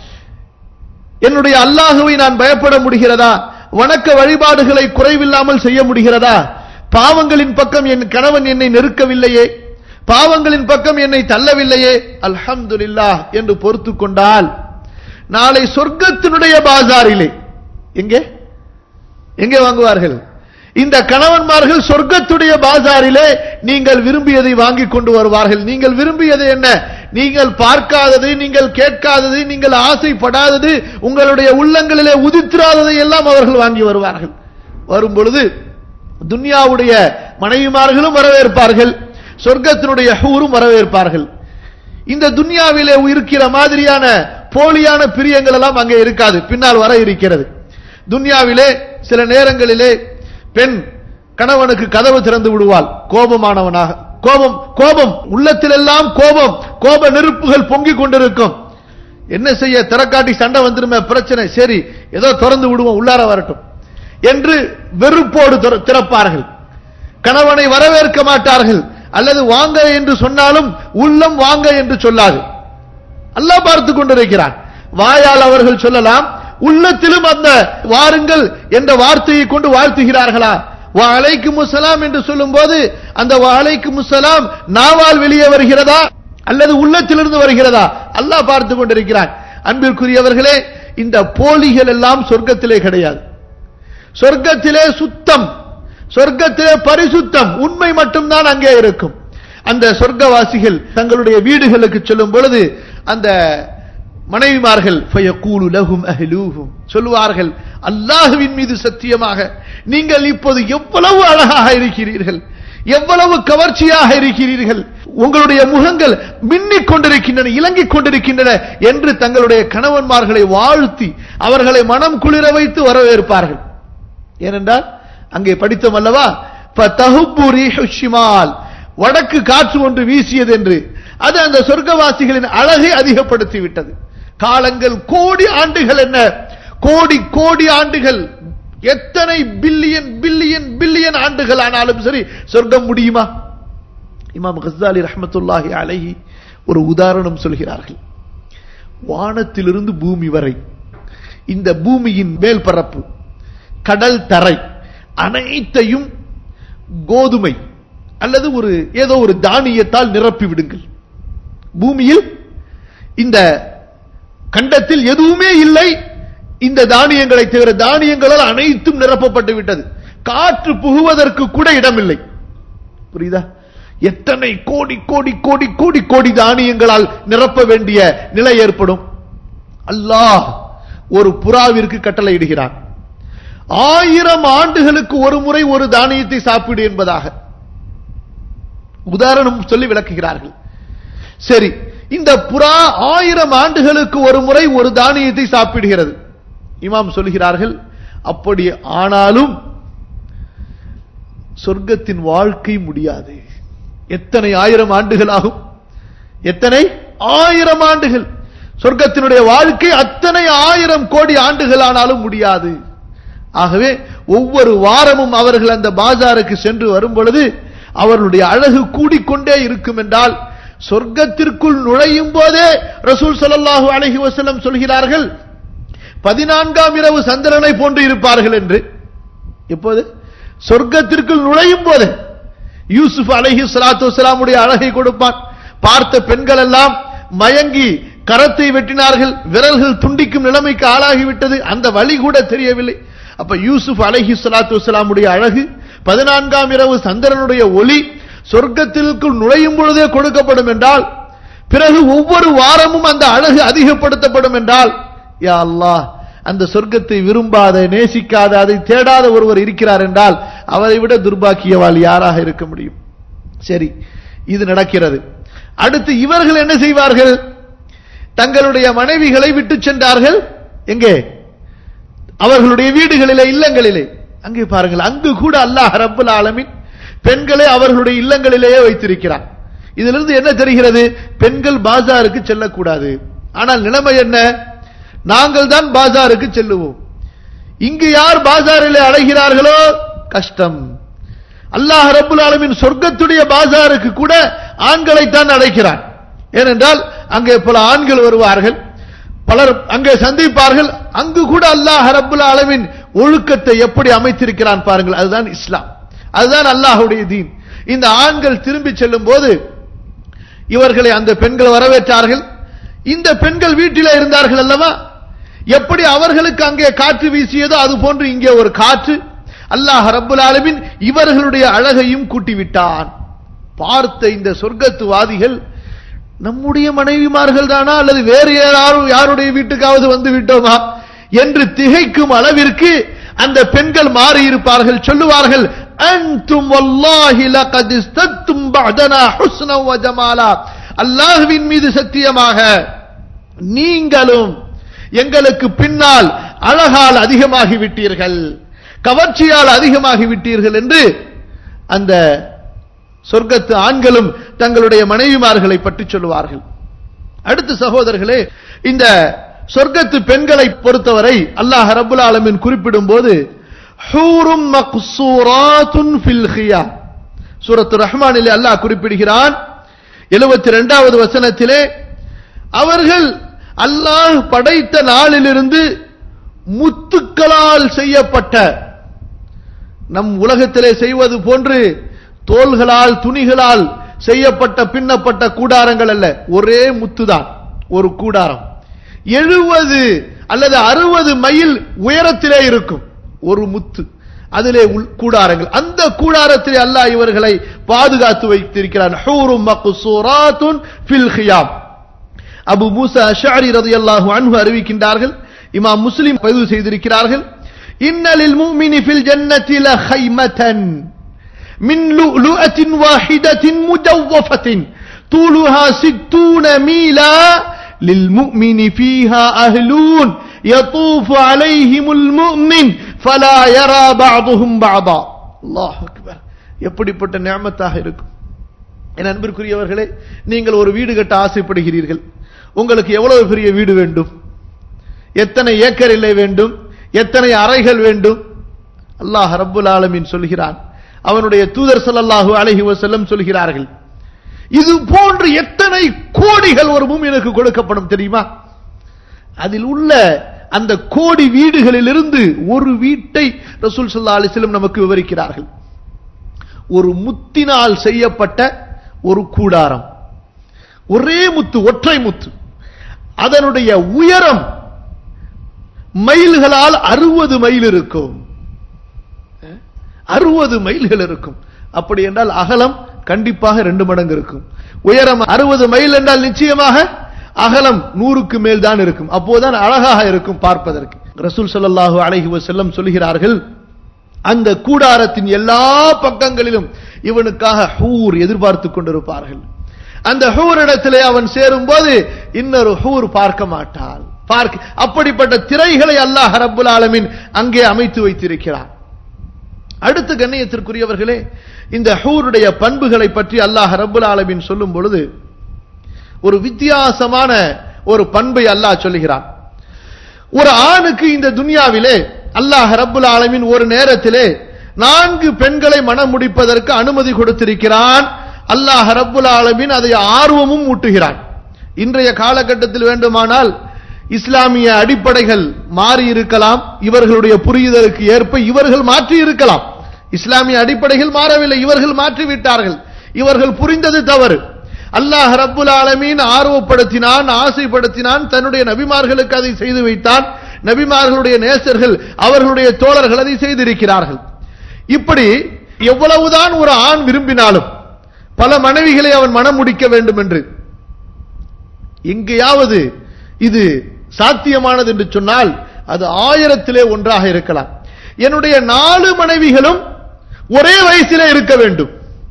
என்னுடைய அல்லாஹுவை நான் பயப்பட முடிகிறதா வணக்க வழிபாடுகளை குறைவில்லாமல் செய்ய முடிகிறதா பாவங்களின் பக்கம் என் கணவன் என்னை நெருக்கவில்லையே பாவங்களின் பக்கம் என்னை தள்ளவில்லையே அல்ஹம்துலில்லாஹ் என்று பொறுத்து கொண்டால் நாளை சொர்க்கத்தினுடைய பாசாரிலே எங்கே எங்கே வாங்குவார்கள் இந்த கணவன்மார்கள் சொர்க்கத்துடைய பாசாரிலே நீங்கள் விரும்பியதை வாங்கி கொண்டு வருவார்கள் நீங்கள் விரும்பியது என்ன நீங்கள் பார்க்காதது நீங்கள் கேட்காதது நீங்கள் ஆசைப்படாதது உங்களுடைய உள்ளங்களிலே உதித்திராததை எல்லாம் அவர்கள் வாங்கி வருவார்கள் வரும் பொழுது துன்யாவுடைய மனைவிமார்களும் வரவேற்பார்கள் சொர்க்கத்தினுடைய ஹூரும் வரவேற்பார்கள் இந்த துன்யாவிலே இருக்கிற மாதிரியான போலியான பிரியங்கள் எல்லாம் அங்கே இருக்காது பின்னால் வர இருக்கிறது துன்யாவிலே சில நேரங்களிலே பெண் கணவனுக்கு கதவு திறந்து விடுவாள் கோபமானவனாக கோபம் கோபம் உள்ளத்திலெல்லாம் கோபம் கோப நெருப்புகள் பொங்கிக் கொண்டிருக்கும் என்ன செய்ய திறக்காட்டி சண்டை வந்துருமே பிரச்சனை சரி ஏதோ திறந்து விடுவோம் உள்ளார வரட்டும் என்று வெறுப்போடு திற- திறப்பார்கள் கணவனை வரவேற்க மாட்டார்கள் அல்லது வாங்க என்று சொன்னாலும் உள்ளம் வாங்க என்று சொல்லாது அல்லாஹ் பார்த்து கொண்டிருக்கிறான் வாயால் அவர்கள் சொல்லலாம் உள்ளத்திலும் அந்த வாருங்கள் என்ற வார்த்தையை கொண்டு வாழ்த்துகிறார்களா வா அலைக்கும் முசலாம் என்று சொல்லும்போது அந்த வா அலைக்கும் முசலாம் நாவால் வெளியே வருகிறதா அல்லது உள்ளத்திலிருந்து வருகிறதா அல்லாஹ் பார்த்து கொண்டிருக்கிறான் அன்பிற்குரியவர்களே இந்த போலிகள் எல்லாம் சொர்க்கத்திலே கிடையாது சொர்க்கத்திலே சுத்தம் சொர்க்கத்திலே பரிசுத்தம் உண்மை மட்டும்தான் அங்கே இருக்கும் அந்த சொர்க்கவாசிகள் தங்களுடைய வீடுகளுக்கு செல்லும் பொழுது அந்த மனைவிமார்கள் ஃபயக்கூலு லஹும் அஹ்லூஹும் சொல்லுவார்கள் அல்லாஹுவின் மீது சத்தியமாக நீங்கள் இப்போது எவ்வளவு அழகாக இருக்கிறீர்கள் எவ்வளவு கவர்ச்சியாக இருக்கிறீர்கள் உங்களுடைய முகங்கள் மின்னிக் கொண்டிருக்கின்றன இலங்கிக் கொண்டிருக்கின்றன என்று தங்களுடைய கணவன்மார்களை வாழ்த்தி அவர்களை மனம் குளிர வைத்து வரவேற்பார்கள் ஏனென்றால் அங்கே படித்தோம் அல்லவா ஃபதஹுப்பு ரீஹு ஷிமால் வடக்கு காற்று ஒன்று வீசியது என்று அது அந்த சொர்க்கவாசிகளின் அழகை அதிகப்படுத்தி விட்டது காலங்கள் கோடி ஆண்டுகள் என்ன கோடி கோடி ஆண்டுகள் எத்தனை பில்லியன் பில்லியன் பில்லியன் ஆண்டுகள் ஆனாலும் சரி சொர்க்கம் முடியுமா இமாம் கஸ்தாலி ரஹமத்துல்லாஹி அலைஹி ஒரு உதாரணம் சொல்கிறார்கள் வானத்திலிருந்து பூமி வரை இந்த பூமியின் மேல் பரப்பு கடல் தரை அனைத்தையும் கோதுமை அல்லது ஒரு ஏதோ ஒரு தானியத்தால் நிரப்பி விடுங்கள் பூமியில் இந்த கண்டத்தில் எதுவுமே இல்லை இந்த தானியங்களை தவிர தானியங்களால் அனைத்தும் நிரப்பப்பட்டு விட்டது காற்று புகுவதற்கு கூட இடமில்லை புரியுதா எத்தனை கோடி கோடி கோடி கோடி கோடி தானியங்களால் நிரப்ப வேண்டிய நிலை ஏற்படும் அல்லாஹ் ஒரு புறாவிற்கு கட்டளையிடுகிறான் ஆயிரம் ஆண்டுகளுக்கு ஒரு முறை ஒரு தானியத்தை சாப்பிடு என்பதாக உதாரணம் சொல்லி விளக்குகிறார்கள் சரி இந்த புறா ஆயிரம் ஆண்டுகளுக்கு ஒரு முறை ஒரு தானியத்தை சாப்பிடுகிறது இமாம் சொல்கிறார்கள் அப்படி ஆனாலும் சொர்க்கத்தின் வாழ்க்கை முடியாது எத்தனை ஆயிரம் ஆண்டுகள் ஆகும் எத்தனை ஆயிரம் ஆண்டுகள் சொர்க்கத்தினுடைய வாழ்க்கை அத்தனை ஆயிரம் கோடி ஆண்டுகள் ஆனாலும் முடியாது ஆகவே ஒவ்வொரு வாரமும் அவர்கள் அந்த பாஜாருக்கு சென்று வரும் பொழுது அவர்களுடைய அழகு கூடிக்கொண்டே இருக்கும் என்றால் சொர்க்கத்திற்குள் நுழையும் போதே ரசூல் ஸல்லல்லாஹு அலைஹி வஸல்லம் சொல்கிறார்கள் பதினான்காம் இரவு சந்திரனை போன்று இருப்பார்கள் என்று எப்போது சொர்க்கத்திற்குள் நுழையும் போது யூசுப் அலைஹி ஸலாத்து வஸலாமுடைய அழகை கொடுப்பான் பார்த்த பெண்கள் எல்லாம் மயங்கி கரத்தை வெட்டினார்கள் விரல்கள் துண்டிக்கும் நிலைமைக்கு ஆளாகிவிட்டது அந்த வழி கூட தெரியவில்லை அப்ப யூசுப் அலைஹி ஸலாத்து வஸலாமுடைய அழகு பதினான்காம் இரவு சந்திரனுடைய ஒளி சொர்க்கத்திற்குள் நுழையும் பொழுதே கொடுக்கப்படும் என்றால் பிறகு ஒவ்வொரு வாரமும் அந்த அழகு அதிகப்படுத்தப்படும் என்றால் யா அல்லாஹ் அந்த சொர்க்கத்தை விரும்பாத நேசிக்காத அதை தேடாத ஒருவர் இருக்கிறார் என்றால் அவரை விட துர்பாக்கியவாள் யாராக இருக்க முடியும் சரி இது நடக்கிறது அடுத்து இவர்கள் என்ன செய்வார்கள் தங்களுடைய மனைவிகளை விட்டு சென்றார்கள் எங்கே அவர்களுடைய வீடுகளிலே இல்லங்களிலே அங்கே பாருங்கள் அங்கு கூட அல்லாஹ் ரப்புல் ஆலமின் பெண்களை அவர்களுடைய இல்லங்களிலேயே வைத்திருக்கிறார் இதிலிருந்து என்ன தெரிகிறது பெண்கள் பாஜாருக்கு செல்லக்கூடாது ஆனால் நிலைமை என்ன நாங்கள் தான் பாஜாருக்கு செல்லுவோம் இங்கு யார் பாஜாரிலே அடைகிறார்களோ கஷ்டம் அல்லாஹ் ரப்புல் ஆலமின் சொர்க்கத்துடைய பாஜாருக்கு கூட ஆண்களைத்தான் அழைக்கிறான் ஏனென்றால் அங்கே பல ஆண்கள் வருவார்கள் பலர் அங்கே சந்திப்பார்கள் அங்கு கூட அல்லாஹ் ரப்புல் ஆலமின் ஒழுக்கத்தை எப்படி அமைத்திருக்கிறான் பாருங்கள் அதுதான் இஸ்லாம் அதுதான் அல்லாஹுடைய தீன் இந்த ஆண்கள் திரும்பி செல்லும் போது இவர்களை அந்த பெண்கள் வரவேற்றார்கள் இந்த பெண்கள் வீட்டிலே இருந்தார்கள் அல்லவா எப்படி அவர்களுக்கு அங்கே காற்று வீசியதோ அது போன்று இங்கே ஒரு காற்று அல்லாஹ் ரப்புல் ஆலமின் இவர்களுடைய அழகையும் கூட்டிவிட்டான் பார்த்த இந்த சொர்க்கத்துவாதிகள் நம்முடைய மனைவிமார்கள் தானா அல்லது வேறு யாரும் யாருடைய வீட்டுக்காவது வந்து விட்டோமா என்று திகைக்கும் அளவிற்கு அந்த பெண்கள் மாறி இருப்பார்கள் சொல்லுவார்கள் அன்தும் வல்லாஹி லகத் இஸ்தத்தும் பஅதனா ஹுஸ்னா வ ஜமாலா அல்லாஹ்வின் மீது சத்தியமாக நீங்களும் எங்களுக்கு பின்னால் அழகால் அதிகமாகி விட்டீர்கள் கவர்ச்சியால் அதிகமாகி விட்டீர்கள் என்று அந்த சொர்க்கத்து ஆண்களும் தங்களுடைய மனைவிமார்களை பற்றி சொல்லுவார்கள் அடுத்து சகோதரர்களே இந்த சொர்க்கத்து பெண்களை பொறுத்தவரை அல்லாஹ் ரபுல் ஆலமின் குறிப்பிடும் போது ஹூரும் மக்சூராத்துன் ஃபில் ஹியாம் சூரத்து ரஹ்மானிலே அல்லாஹ் குறிப்பிடுகிறான் எழுபத்தி இரண்டாவது வசனத்திலே அவர்கள் அல்லாஹ் படைத்த நாளிலிருந்து முத்துக்களால் செய்யப்பட்ட நம் உலகத்திலே செய்வது போன்று தோள்களால் துணிகளால் செய்யப்பட்ட பின்னப்பட்ட கூடாரங்கள் அல்ல ஒரே முத்துதான் ஒரு கூடாரம் எழுபது அல்லது அறுபது மைல் உயரத்திலே இருக்கும் ஒரு முத்து அதிலே உள் கூடாரங்கள் அந்த கூடாரத்திலே அல்லாஹ் இவர்களை பாதுகாத்து வைத்திருக்கிறான் ஹூரும் மக்சூராத்துன் ஃபில் ஹியாம் அபு மூசா அஷாரி ரதியல்லாஹு அன்ஹு அறிவிக்கின்றார்கள் இமாம் முஸ்லிம் பதிவு செய்திருக்கிறார்கள் இன்னலில் மூமினி ஃபில் ஜன்னதி லஹைமதன் من لؤلؤة واحدة مجوفة طولها ستون ميلا للمؤمن فيها أهلون يطوف عليهم المؤمن فلا يرى بعضهم بعضا الله أكبر எப்படிப்பட்ட நியமத்தாக இருக்கும் என் அன்பிற்குரியவர்களே நீங்கள் ஒரு வீடு கட்ட ஆசைப்படுகிறீர்கள் உங்களுக்கு எவ்வளவு பெரிய வீடு வேண்டும் எத்தனை ஏக்கர் இல்லை வேண்டும் எத்தனை அறைகள் வேண்டும் அல்லாஹ் ரப்புல் ஆலமீன் சொல்கிறான் அவனுடைய தூதர் ஸல்லல்லாஹு அலைஹி வஸல்லம் சொல்கிறார்கள் இது போன்று எத்தனை கோடிகள் ஒரு மூமினுக்கு கொடுக்கப்படும் தெரியுமா அதில் உள்ள அந்த கோடி வீடுகளிலிருந்து ஒரு வீட்டை ரசூல் ஸல்லல்லாஹு அலைஹி வஸல்லம் நமக்கு விவரிக்கிறார்கள் ஒரு முத்தினால் செய்யப்பட்ட ஒரு கூடாரம் ஒரே முத்து ஒற்றை முத்து அதனுடைய உயரம் மைல்களால் அறுபது மைல் இருக்கும் அறுபது மைல்கள் இருக்கும் அப்படி என்றால் அகலம் கண்டிப்பாக ரெண்டு மடங்கு இருக்கும் உயரம் அறுபது மைல் என்றால் நிச்சயமாக அகலம் நூறுக்கு மேல் தான் இருக்கும் அப்போதான் அழகாக இருக்கும் பார்ப்பதற்கு ரசூல் ஸல்லல்லாஹு அலைஹி வஸல்லம் சொல்கிறார்கள் அந்த கூடாரத்தின் எல்லா பக்கங்களிலும் இவனுக்காக ஹூர் எதிர்பார்த்து கொண்டிருப்பார்கள் அந்த ஹூர் இடத்திலே அவன் சேரும் போது இன்னொரு ஹூர் பார்க்க மாட்டாள் பார்க்க அப்படிப்பட்ட திரைகளை அல்லாஹ் ரப்புல் ஆலமீன் அங்கே அமைத்து வைத்திருக்கிறான் அடுத்த கண்ணியத்திற்குரியவர்களே இந்த ஹூருடைய பண்புகளை பற்றி அல்லாஹ் ரப்புல் ஆலமீன் சொல்லும் பொழுது ஒரு வித்தியாசமான ஒரு பண்பை அல்லாஹ் சொல்லுகிறான் ஒரு ஆணுக்கு இந்த துனியாவிலே அல்லாஹ் ரப்புல் ஆலமீன் ஒரு நேரத்திலே நான்கு பெண்களை மனம் முடிப்பதற்கு அனுமதி கொடுத்திருக்கிறான் அல்லாஹ் ரப்புல் ஆலமீன் அதை ஆர்வமும் ஊட்டுகிறான் இன்றைய காலகட்டத்தில் வேண்டுமானால் இஸ்லாமிய அடிப்படைகள் மாறி இருக்கலாம் இவர்களுடைய புரிதலுக்கு ஏற்ப இவர்கள் மாற்றி இருக்கலாம் இஸ்லாமிய அடிப்படைகள் மாறவில்லை இவர்கள் மாற்றிவிட்டார்கள் இவர்கள் புரிந்தது தவறு அல்லாஹ் ரப்புல் ஆலமீன் ஆர்வப்படுத்தினான் ஆசைப்படுத்தினான் தன்னுடைய நபிமார்களுக்கு அதை செய்து வைத்தான் நபிமார்களுடைய நேசர்கள் அவர்களுடைய தோழர்கள் அதை செய்திருக்கிறார்கள் இப்படி எவ்வளவுதான் ஒரு ஆண் விரும்பினாலும் பல மனைவிகளை அவன் மனம் முடிக்க வேண்டும் என்று எங்கேயாவது இது சாத்தியமானது என்று சொன்னால் அது ஆயிரத்திலே ஒன்றாக இருக்கலாம் என்னுடைய நாலு மனைவிகளும் ஒரே வயசிலே இருக்க வேண்டும்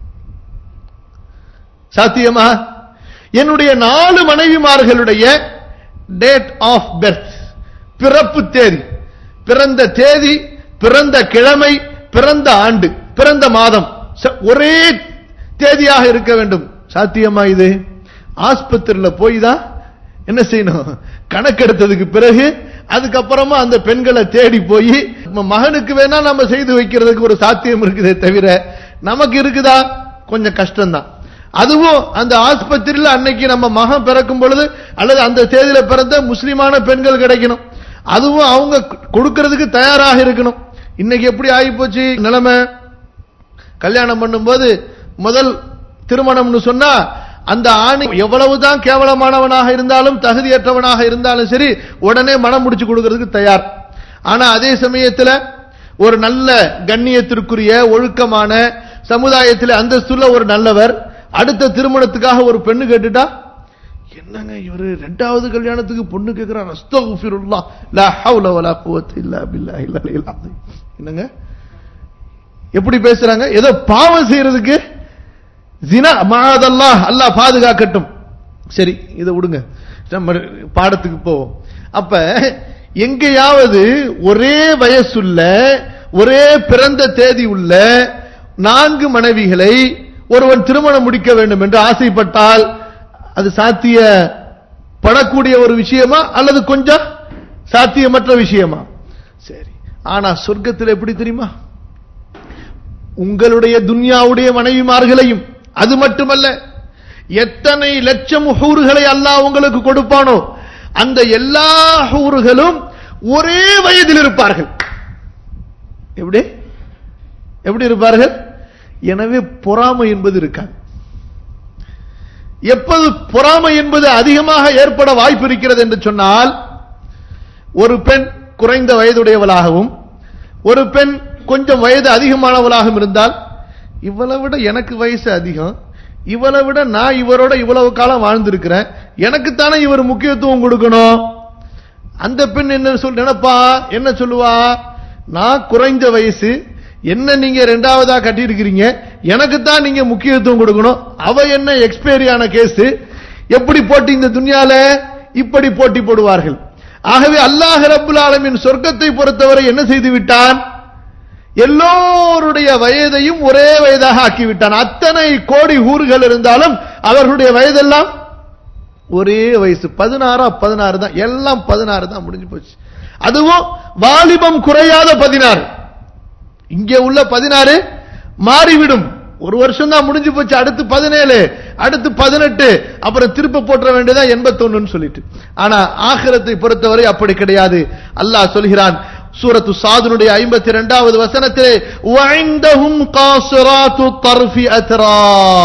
சாத்தியமா என்னுடைய நாலு மனைவிமார்களுடைய டேட் ஆஃப் பெர்த் பிறப்பு தேதி பிறந்த தேதி பிறந்த கிழமை பிறந்த ஆண்டு பிறந்த மாதம் ச- ஒரே தேதியாக இருக்க வேண்டும் சாத்தியமா இது ஆஸ்பத்திரியில் போய் தான் என்ன செய்யணும் கணக்கெடுத்ததுக்கு பிறகு அதுக்கப்புறமா அந்த பெண்களை தேடி போய் நம்ம மகனுக்கு வேணா நம்ம செய்து வைக்கிறதுக்கு ஒரு சாத்தியம் இருக்குதே தவிர நமக்கு இருக்குதா கொஞ்சம் கஷ்டம்தான் அதுவும் அந்த ஆஸ்பத்திரியில் அன்னைக்கு நம்ம மகன் பிறக்கும் பொழுது அல்லது அந்த தேதியில பிறந்த முஸ்லிமான பெண்கள் கிடைக்கணும் அதுவும் அவங்க கொடுக்கிறதுக்கு தயாராக இருக்கணும் இன்னைக்கு எப்படி ஆகி போச்சு நிலைமை கல்யாணம் பண்ணும்போது முதல் திருமணம்னு சொன்னா அந்த ஆணை எவ்வளவுதான் கேவலமானவனாக இருந்தாலும் தகுதியற்றவனாக இருந்தாலும் சரி உடனே மனம் முடிச்சு கொடுக்கிறதுக்கு தயார் ஆனா அதே சமயத்துல ஒரு நல்ல கண்ணியத்திற்குரிய ஒழுக்கமான சமுதாயத்தில் அந்தஸ்துள்ள ஒரு நல்லவர் அடுத்த திருமணத்துக்காக ஒரு பெண்ணு கேட்டுட்டா என்னங்க இவரு ரெண்டாவது கல்யாணத்துக்கு பொண்ணு கேட்கிறார் அஸ்தகுஃபிருல்லாஹ் லா ஹவ்ல வலா குவத்த இல்லா பில்லாஹில் அலியில் அஸீம். என்னங்க எப்படி பேசுறாங்க ஏதோ பாவம் செய்யறதுக்கு ஜினா மாதல்லாஹ் அல்லாஹ் பாதுகாக்கட்டும் சரி இதை விடுங்க நம்ம பாடத்துக்கு போவோம் அப்ப எங்கேயாவது ஒரே வயசுள்ள ஒரே பிறந்த தேதி உள்ள நான்கு மனைவிகளை ஒருவன் திருமணம் முடிக்க வேண்டும் என்று ஆசைப்பட்டால் அது சாத்தியப்படக்கூடிய ஒரு விஷயமா அல்லது கொஞ்சம் சாத்தியமற்ற விஷயமா சரி ஆனா சொர்க்கத்தில் எப்படி தெரியுமா உங்களுடைய துன்யாவுடைய மனைவிமார்களையும் அது மட்டுமல்ல எத்தனை லட்சம் ஹூறுகளை அல்லாஹ் உங்களுக்கு கொடுப்பானோ அந்த எல்லா ஹூறுகளும் ஒரே வயதில் இருப்பார்கள் எப்படி எப்படி இருப்பார்கள் எனவே பொறாமை என்பது இருக்காது எப்போது பொறாமை என்பது அதிகமாக ஏற்பட வாய்ப்பு இருக்கிறது என்று சொன்னால் ஒரு பெண் குறைந்த வயதுடையவளாகவும் ஒரு பெண் கொஞ்சம் வயது அதிகமானவளாகவும் இருந்தால் இவளை விட எனக்கு வயசு அதிகம் இவளை விட நான் இவரோட இவ்வளவு காலம் வாழ்ந்திருக்கிறேன் எனக்குத்தானே இவர் முக்கியத்துவம் கொடுக்கணும் அந்த பெண் என்ன சொல் நினைப்பா என்ன சொல்லுவா நான் குறைஞ்ச வயசு என்ன நீங்க ரெண்டாவதா கட்டியிருக்கிறீங்க எனக்கு தான் நீங்க முக்கியத்துவம் கொடுக்கணும் அவ என்ன எக்ஸ்பைரி ஆன கேஸ் எப்படி போட்டி இந்த துன்யால இப்படி போட்டி போடுவார்கள் ஆகவே அல்லாஹ் ரப்புல் ஆலமின் சொர்க்கத்தை பொறுத்தவரை என்ன செய்து விட்டான் எல்லோருடைய வயதையும் ஒரே வயதாக ஆக்கிவிட்டான் அத்தனை கோடி ஊர்கள் இருந்தாலும் அவர்களுடைய வயதெல்லாம் ஒரே வயசு பதினாறா பதினாறு தான் எல்லாம் பதினாறு தான் முடிஞ்சு போச்சு அதுவும் வாலிபம் குறையாத பதினாறு இங்கே உள்ள பதினாறு மாறிவிடும் ஒரு வருஷம் தான் முடிஞ்சு போச்சு அடுத்து பதினேழு அடுத்து பதினெட்டு அப்புறம் திருப்ப போற்ற வேண்டியதா எண்பத்தொன்னு சொல்லிட்டு ஆனா ஆகிரத்தை பொறுத்தவரை அப்படி கிடையாது அல்லாஹ் சொல்கிறான் சூரத்து சாதுனுடைய ஐம்பத்தி இரண்டாவது வசனத்திலே "வஐந்தஹும் காசிராத்து தர்ஃபி அத்ரா."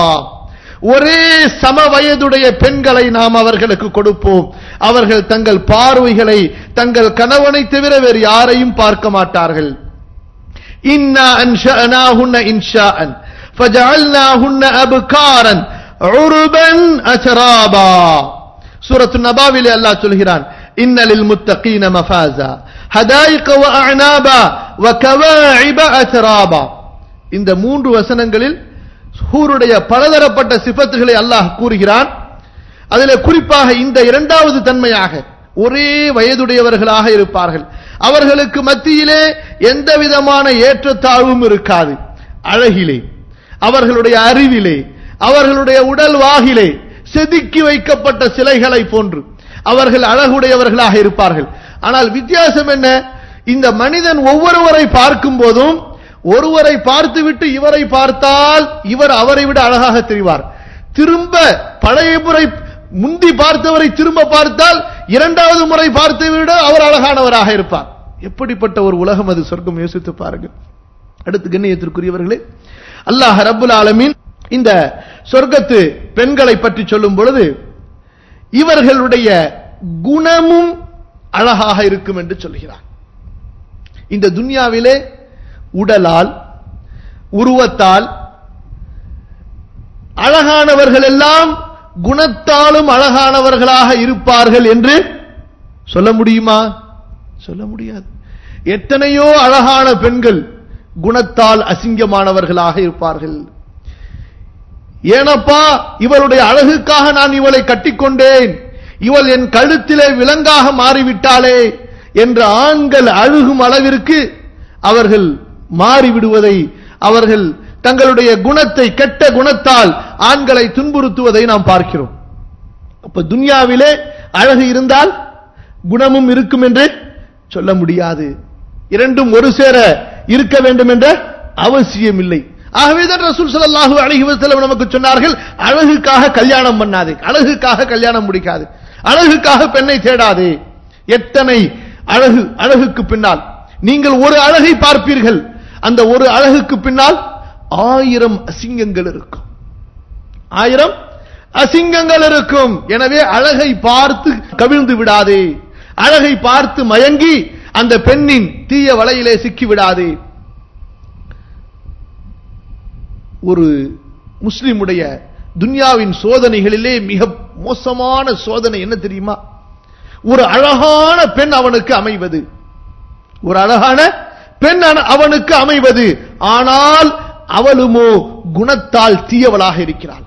ஒரே சம வயதுடைய பெண்களை நாம் அவர்களுக்கு கொடுப்போம் அவர்கள் தங்கள் பார்வைகளை தங்கள் கணவனை தவிர வேறு யாரையும் பார்க்க மாட்டார்கள் இன்னா அன்ஷஅனாஹுன்ன இன்ஷாஅன் فجعلناهن أبكارا عربا أترابا سورة النباوي الله சொல்கிறான் إن للمتقين مفازا حدائق وأعنابا وكواعب أترابا இந்த மூன்று வசனங்களில் ஹூருடைய பலதரப்பட்ட சிபத்துகளை அல்லாஹ் கூறுகிறான் அதில் குறிப்பாக இந்த இரண்டாவது தன்மையாக ஒரே வயதுடையவர்களாக இருப்பார்கள் அவர்களுக்கு மத்தியிலே எந்த விதமான ஏற்றத்தாழ்வும் இருக்காது அழகிலே அவர்களுடைய அறிவிலே அவர்களுடைய உடல் வாகிலே செதுக்கி வைக்கப்பட்ட சிலைகளை போன்று அவர்கள் அழகுடையவர்களாக இருப்பார்கள் ஆனால் வித்தியாசம் என்ன இந்த மனிதன் ஒவ்வொருவரை பார்க்கும் போதும் ஒருவரை பார்த்துவிட்டு இவரை பார்த்தால் இவர் அவரை விட அழகாக தெரிவார் திரும்ப பழைய முறை முந்தி பார்த்தவரை திரும்ப பார்த்தால் இரண்டாவது முறை பார்த்து விட அவர் அழகானவராக இருப்பார் எப்படிப்பட்ட ஒரு உலகம் அது சொர்க்கம் யோசித்து பாருங்கள் அடுத்து கண்ணியத்திற்குரியவர்களே அல்லாஹ் ரப்புல் ஆலமீன் இந்த சொர்க்கத்து பெண்களை பற்றி சொல்லும் பொழுது இவர்களுடைய குணமும் அழகாக இருக்கும் என்று சொல்கிறார் இந்த துன்யாவிலே உடலால் உருவத்தால் அழகானவர்கள் எல்லாம் குணத்தாலும் அழகானவர்களாக இருப்பார்கள் என்று சொல்ல முடியுமா சொல்ல முடியாது எத்தனையோ அழகான பெண்கள் குணத்தால் அசிங்கமானவர்களாக இருப்பார்கள் ஏனப்பா இவளுடைய அழகுக்காக நான் இவளை கட்டிக்கொண்டேன் இவள் என் கழுத்திலே விலங்காக மாறிவிட்டாளே என்ற ஆண்கள் அழுகும் அளவிற்கு அவர்கள் மாறிவிடுவதை அவர்கள் தங்களுடைய குணத்தை கெட்ட குணத்தால் ஆண்களை துன்புறுத்துவதை நாம் பார்க்கிறோம் அப்ப துன்யாவிலே அழகு இருந்தால் குணமும் இருக்கும் என்று சொல்ல முடியாது இரண்டும் ஒரு சேர இருக்க வேண்டும் என்ற அவசியம் இல்லை ஆகவேதான் ரசூல் ஸல்லல்லாஹு அலைஹி வஸல்லம் நமக்கு சொன்னார்கள் அழகுக்காக கல்யாணம் பண்ணாதே அழகுக்காக கல்யாணம் முடிக்காது அழகுக்காக பெண்ணை தேடாதே எத்தனை அழகு அழகுக்கு பின்னால் நீங்கள் ஒரு அழகை பார்ப்பீர்கள் அந்த ஒரு அழகுக்கு பின்னால் ஆயிரம் அசிங்கங்கள் இருக்கும் ஆயிரம் அசிங்கங்கள் இருக்கும் எனவே அழகை பார்த்து கவிழ்ந்து விடாதே அழகை பார்த்து மயங்கி அந்த பெண்ணின் தீய வலையிலே சிக்கி விடாதே ஒரு முஸ்லிமுடைய துன்யாவின் சோதனைகளிலே மிக மோசமான சோதனை என்ன தெரியுமா ஒரு அழகான பெண் அவனுக்கு அமைவது ஒரு அழகான பெண் அன- அவனுக்கு அமைவது ஆனால் அவளுமோ குணத்தால் தீயவளாக இருக்கிறாள்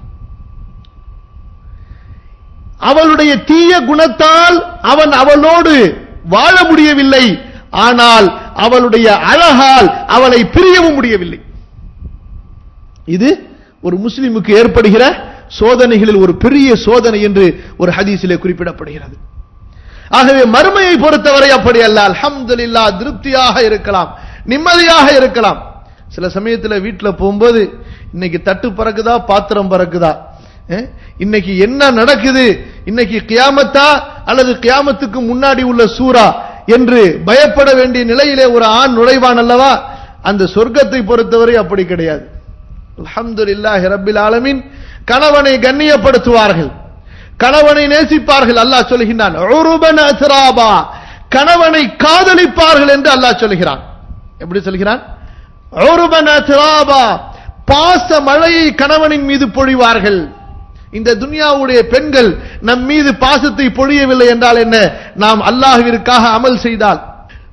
அவளுடைய தீய குணத்தால் அவன் அவளோடு வாழ முடியவில்லை ஆனால் அவளுடைய அழகால் அவளை பிரியவும் முடியவில்லை இது ஒரு முஸ்லிமுக்கு ஏற்படுகிற சோதனைகளில் ஒரு பெரிய சோதனை என்று ஒரு ஹதீஸிலே குறிப்பிடப்படுகிறது ஆகவே மறுமையை பொறுத்தவரை அப்படி அல்ல அல்ஹம்துலில்லாஹ் திருப்தியாக இருக்கலாம் நிம்மதியாக இருக்கலாம் சில சமயத்துல வீட்டுல போகும்போது இன்னைக்கு தட்டு பறக்குதா பாத்திரம் பறக்குதா அஹ், இன்னைக்கு என்ன நடக்குது இன்னைக்கு கியாமத்தா அல்லது கியாமத்துக்கு முன்னாடி உள்ள சூரா என்று பயப்பட வேண்டிய நிலையிலே ஒரு ஆண் நுழைவான் அல்லவா அந்த சொர்க்கத்தை பொறுத்தவரை அப்படி கிடையாது அல்ஹம்துலில்லாஹி ரப்பில் ஆலமீன் கணவனை கண்ணியப்படுத்துவார்கள் கணவனை நேசிப்பார்கள் அல்லாஹ் சொல்கின்றான் உருபன் அஸ்ராபா கணவனை காதலிப்பார்கள் என்று அல்லாஹ் சொல்கிறான் எப்படி சொல்கிறான் உருபன் அஸ்ராபா பாச மழையை கணவனின் மீது பொழிவார்கள் இந்த துன்யாவுடைய பெண்கள் நம் மீது பாசத்தை பொழியவில்லை என்றால் என்ன நாம் அல்லாஹ்விற்காக அமல் செய்தால்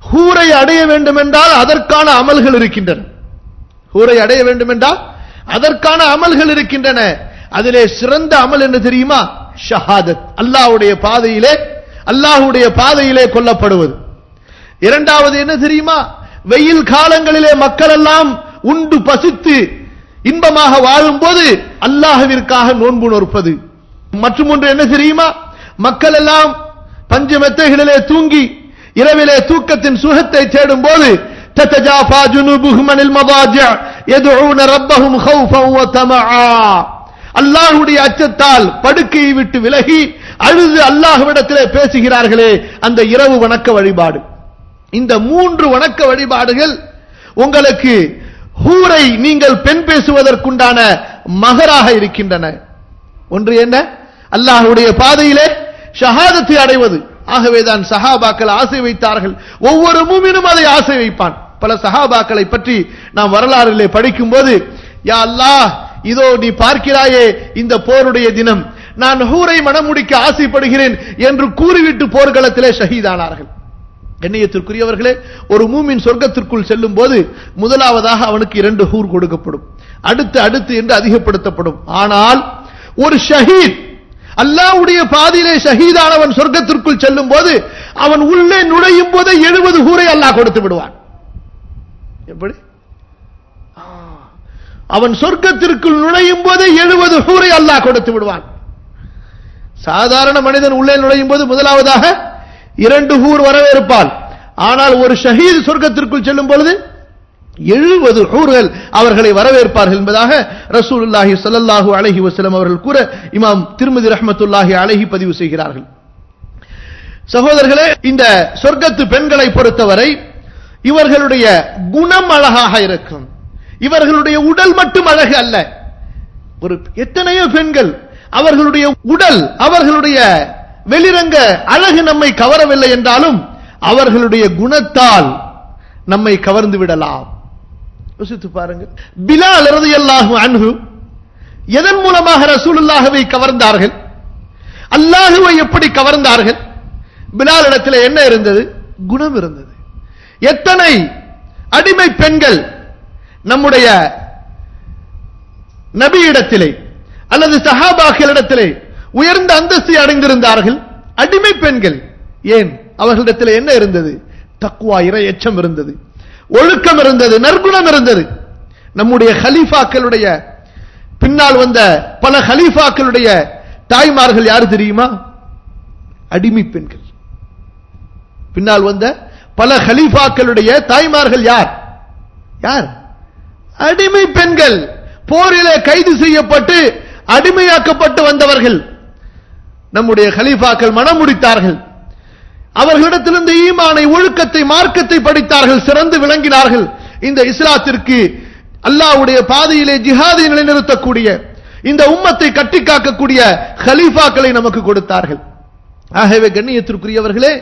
ஹூரை அடைய வேண்டும் என்றால் அதற்கான அமல்கள் இருக்கின்றன ஹூரை அடைய வேண்டும் என்றால் அதற்கான அமல்கள் இருக்கின்றன அதிலே சிறந்த அமல் என்ன தெரியுமா ஷஹாதத் அல்லாஹ்வுடைய பாதையிலே அல்லாஹ்வுடைய பாதையிலே கொல்லப்படுவது இரண்டாவது என்ன தெரியுமா வெயில் காலங்களிலே மக்கள் எல்லாம் உண்டு பசித்து இன்பமாக வாழும்போது அல்லாஹ்விற்காக நோன்பு நோற்பது மற்றும் ஒன்று என்ன தெரியுமா மக்கள் எல்லாம் பஞ்ச மெத்தைகளிலே தூங்கி இரவிலே தூக்கத்தின் சுகத்தை தேடும் போது تتجافى جنوبهم عن المضاجع يدعون ربهم خوفا وطمعا அல்லாஹ்வுடைய அச்சத்தால் படுக்கையை விட்டு விலகி அழுது அல்லாஹ்விடத்திலே பேசுகிறார்களே அந்த இரவு வணக்க வழிபாடு இந்த மூன்று வணக்க வழிபாடுகள் உங்களுக்கு ஹூரை நீங்கள் பெண் பேசுவதற்குண்டான மகராக இருக்கின்றன ஒன்று என்ன அல்லாஹ்வுடைய பாதையிலே ஷஹாதத்தை அடைவது ஆகவேதான் சஹாபாக்கள் ஆசை வைத்தார்கள் ஒவ்வொரு மூமினும் அதை ஆசை வைப்பான் பல சஹாபாக்களை பற்றி நாம் வரலாறிலே படிக்கும்போது யா அல்லாஹ் இதோ நீ பார்க்கிறாயே இந்த போருடைய தினம் நான் ஹூரை மணமுடிக்க ஆசைப்படுகிறேன் என்று கூறிவிட்டு போர்க்களத்திலே ஷஹீதானார்கள் கண்ணியத்திற்குரியவர்களே ஒரு மூமின் சொர்க்கத்திற்குள் செல்லும் போது முதலாவதாக அவனுக்கு இரண்டு ஹூர் கொடுக்கப்படும் அடுத்து அடுத்து என்று அதிகப்படுத்தப்படும் ஆனால் ஒரு ஷஹீத் அல்லாஹ்வுடைய பாதையிலே ஷஹீதானவன் சொர்க்கத்திற்குள் செல்லும் போது அவன் உள்ளே நுழையும் போதே எழுபது ஹூரை அல்லாஹ் கொடுத்து விடுவான் எப்படி ஆ, அவன் சொர்க்கத்திற்குள் நுழையும் போதே எழுபது ஹூரை அல்லாஹ் கொடுத்து விடுவான் சாதாரண மனிதன் உள்ளே நுழையும் போது முதலாவதாக இரண்டு ஹூர் வரவேற்பான் ஆனால் ஒரு ஷஹீத் சொர்க்கத்திற்குள் செல்லும் பொழுது எழுபது ஹூர்கள் அவர்களை வரவேற்பார்கள் என்பதாக ரசூலுல்லாஹி ஸல்லல்லாஹு அலைஹி வஸல்லம் அவர்கள் கூற இமாம் திருமதி ரஹ்மத்துல்லாஹி அலைஹி பதிவு செய்கிறார்கள் சகோதரர்களே இந்த சொர்க்கத்து பெண்களை பொறுத்தவரை இவர்களுடைய குணம் அழகாக இருக்கும் இவர்களுடைய உடல் மட்டும் அழகு அல்ல ஒரு எத்தனையோ பெண்கள் அவர்களுடைய உடல் அவர்களுடைய வெளிரங்க அழகு நம்மை கவரவில்லை என்றாலும் அவர்களுடைய குணத்தால் நம்மை கவர்ந்து விடலாம் யோசித்து பாருங்கள் பிலால் ரலியல்லாஹு அன்ஹு எதன் மூலமாக ரசூலுல்லாஹவை கவர்ந்தார்கள் அல்லாஹுவை எப்படி கவர்ந்தார்கள் பிலால் இடத்துல என்ன இருந்தது குணம் இருந்தது எத்தனை அடிமை பெண்கள் நம்முடைய நபியிடத்திலே அல்லது சஹாபாக்களிடத்திலே உயர்ந்த அந்தஸ்தை அடைந்திருந்தார்கள் அடிமை பெண்கள் ஏன் அவர்களிடத்தில் என்ன இருந்தது தக்குவா இறை எச்சம் இருந்தது ஒழுக்கம் இருந்தது நற்குணம் இருந்தது நம்முடைய ஹலீஃபாக்களுடைய பின்னால் வந்த பல ஹலீஃபாக்களுடைய தாய்மார்கள் யாரு தெரியுமா அடிமை பெண்கள் பின்னால் வந்த பல ஹலீஃபாக்களுடைய தாய்மார்கள் யார் யார் அடிமை பெண்கள் போரிலே கைது செய்யப்பட்டு அடிமையாக்கப்பட்டு வந்தவர்கள் நம்முடைய ஹலீஃபாக்கள் மனம் முடித்தார்கள் அவர்களிடத்திலிருந்து ஈமானை ஒழுக்கத்தை மார்க்கத்தை படித்தார்கள் சிறந்து விளங்கினார்கள் இந்த இஸ்லாத்திற்கு அல்லாஹ்வுடைய பாதையிலே ஜிஹாதை நிலைநிறுத்தக்கூடிய இந்த உம்மத்தை கட்டி காக்கக்கூடிய ஹலீஃபாக்களை நமக்கு கொடுத்தார்கள் ஆகவே கண்ணியத்திற்குரியவர்களே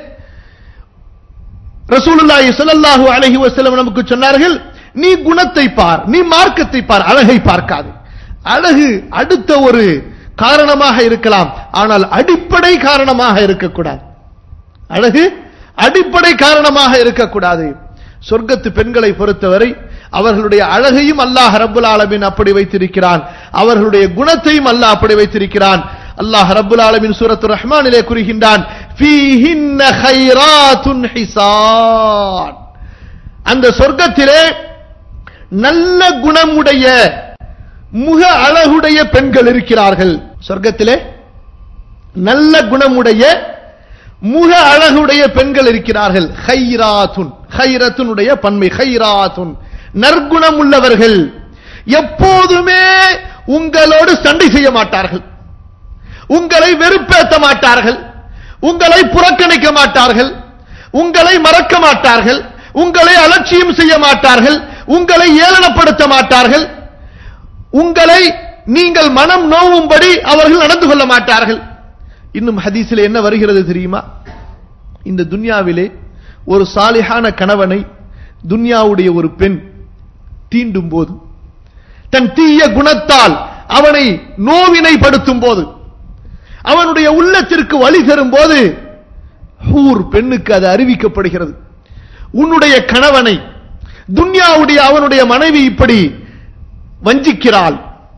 ரசூலுல்லாஹி ஸல்லல்லாஹு அலைஹி வஸல்லம் நமக்கு சொன்னார்கள் நீ குணத்தை பார் நீ மார்க்கத்தை பார் அழகை பார்க்காது அழகு அடுத்த ஒரு காரணமாக இருக்கலாம் ஆனால் அடிப்படை காரணமாக இருக்கக்கூடாது அழகு அடிப்படை காரணமாக இருக்கக்கூடாது சொர்க்கத்து பெண்களை பொறுத்தவரை அவர்களுடைய அழகையும் அல்லாஹ் ரப்புல் ஆலமீன் அப்படி வைத்திருக்கிறான் அவர்களுடைய குணத்தையும் அல்லாஹ் அப்படி வைத்திருக்கிறான் அல்லாஹ் ரப்புல் ஆலமீன் சூரத்து ரஹ்மானிலே கூறுகின்றான் ஃபீஹின்ன கைராத்துன் ஹிசான் அந்த சொர்க்கத்திலே நல்ல குணமுடைய முக அழகுடைய பெண்கள் இருக்கிறார்கள் சொர்க்கத்திலே நல்ல குணமுடைய முக அழகுடைய பெண்கள் இருக்கிறார்கள் ஹைராத்துன் ஹைரத்துனுடைய பன்மை ஹைராத்துன் நற்குணம் உள்ளவர்கள் எப்போதுமே உங்களோடு சண்டை செய்ய மாட்டார்கள் உங்களை வெறுப்பேற்ற மாட்டார்கள் உங்களை புறக்கணிக்க மாட்டார்கள் உங்களை மறக்க மாட்டார்கள் உங்களை அலட்சியம் செய்ய மாட்டார்கள் உங்களை ஏளனப்படுத்த மாட்டார்கள் உங்களை நீங்கள் மனம் நோவும்படி அவர்கள் நடந்து கொள்ள மாட்டார்கள் இன்னும் ஹதீஸில் என்ன வருகிறது தெரியுமா இந்த துன்யாவிலே ஒரு சாலிஹான கணவனை துன்யாவுடைய ஒரு பெண் தீண்டும் போது தன் தீய குணத்தால் அவனை நோவினைப்படுத்தும் போது அவனுடைய உள்ளத்திற்கு வழி தரும் போது ஹூர் பெண்ணுக்கு அது அறிவிக்கப்படுகிறது உன்னுடைய கணவனை துன்யாவுடைய அவனுடைய மனைவி இப்படி வஞ்சிக்கிறாள்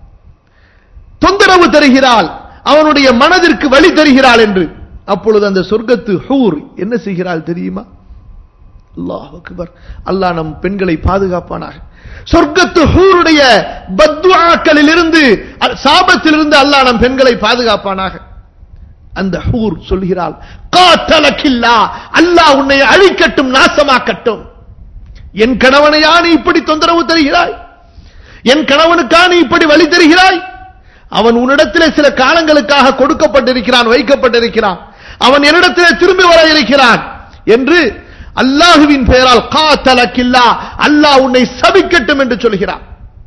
தொந்தரவு தருகிறாள் அவனுடைய மனதிற்கு வழி தருகிறாள் என்று அப்பொழுது அந்த சொர்க்கத்து ஹூர் என்ன செய்கிறாள் தெரியுமா அல்லாஹ் அக்பர் அல்லாஹ் நம் பெண்களை பாதுகாப்பானாக சொர்க்கத்து ஹூருடைய பத்வாக்களில் இருந்து சாபத்திலிருந்து அல்லாஹ் நம் பெண்களை பாதுகாப்பானாக அந்த ஹூர் சொல்கிறாள் காத்தலக்கில்லா அல்லாஹ் உன்னை அழிக்கட்டும் நாசமாக்கட்டும் என் கணவனையா நீ இப்படி தொந்தரவு தருகிறாய் என் கணவனுக்கா நீ இப்படி வழி தருகிறாய் அவன் உன்னிடத்திலே சில காலங்களுக்காக கொடுக்கப்பட்டிருக்கிறான் வைக்கப்பட்டிருக்கிறான் அவன் என்னிடத்திலே திரும்பி வர இருக்கிறான் என்று அல்லாஹுவின் பெயரால் காத்தலக்கில்லா அல்லாஹ் உன்னை சபிக்கட்டும் என்று சொல்கிறான்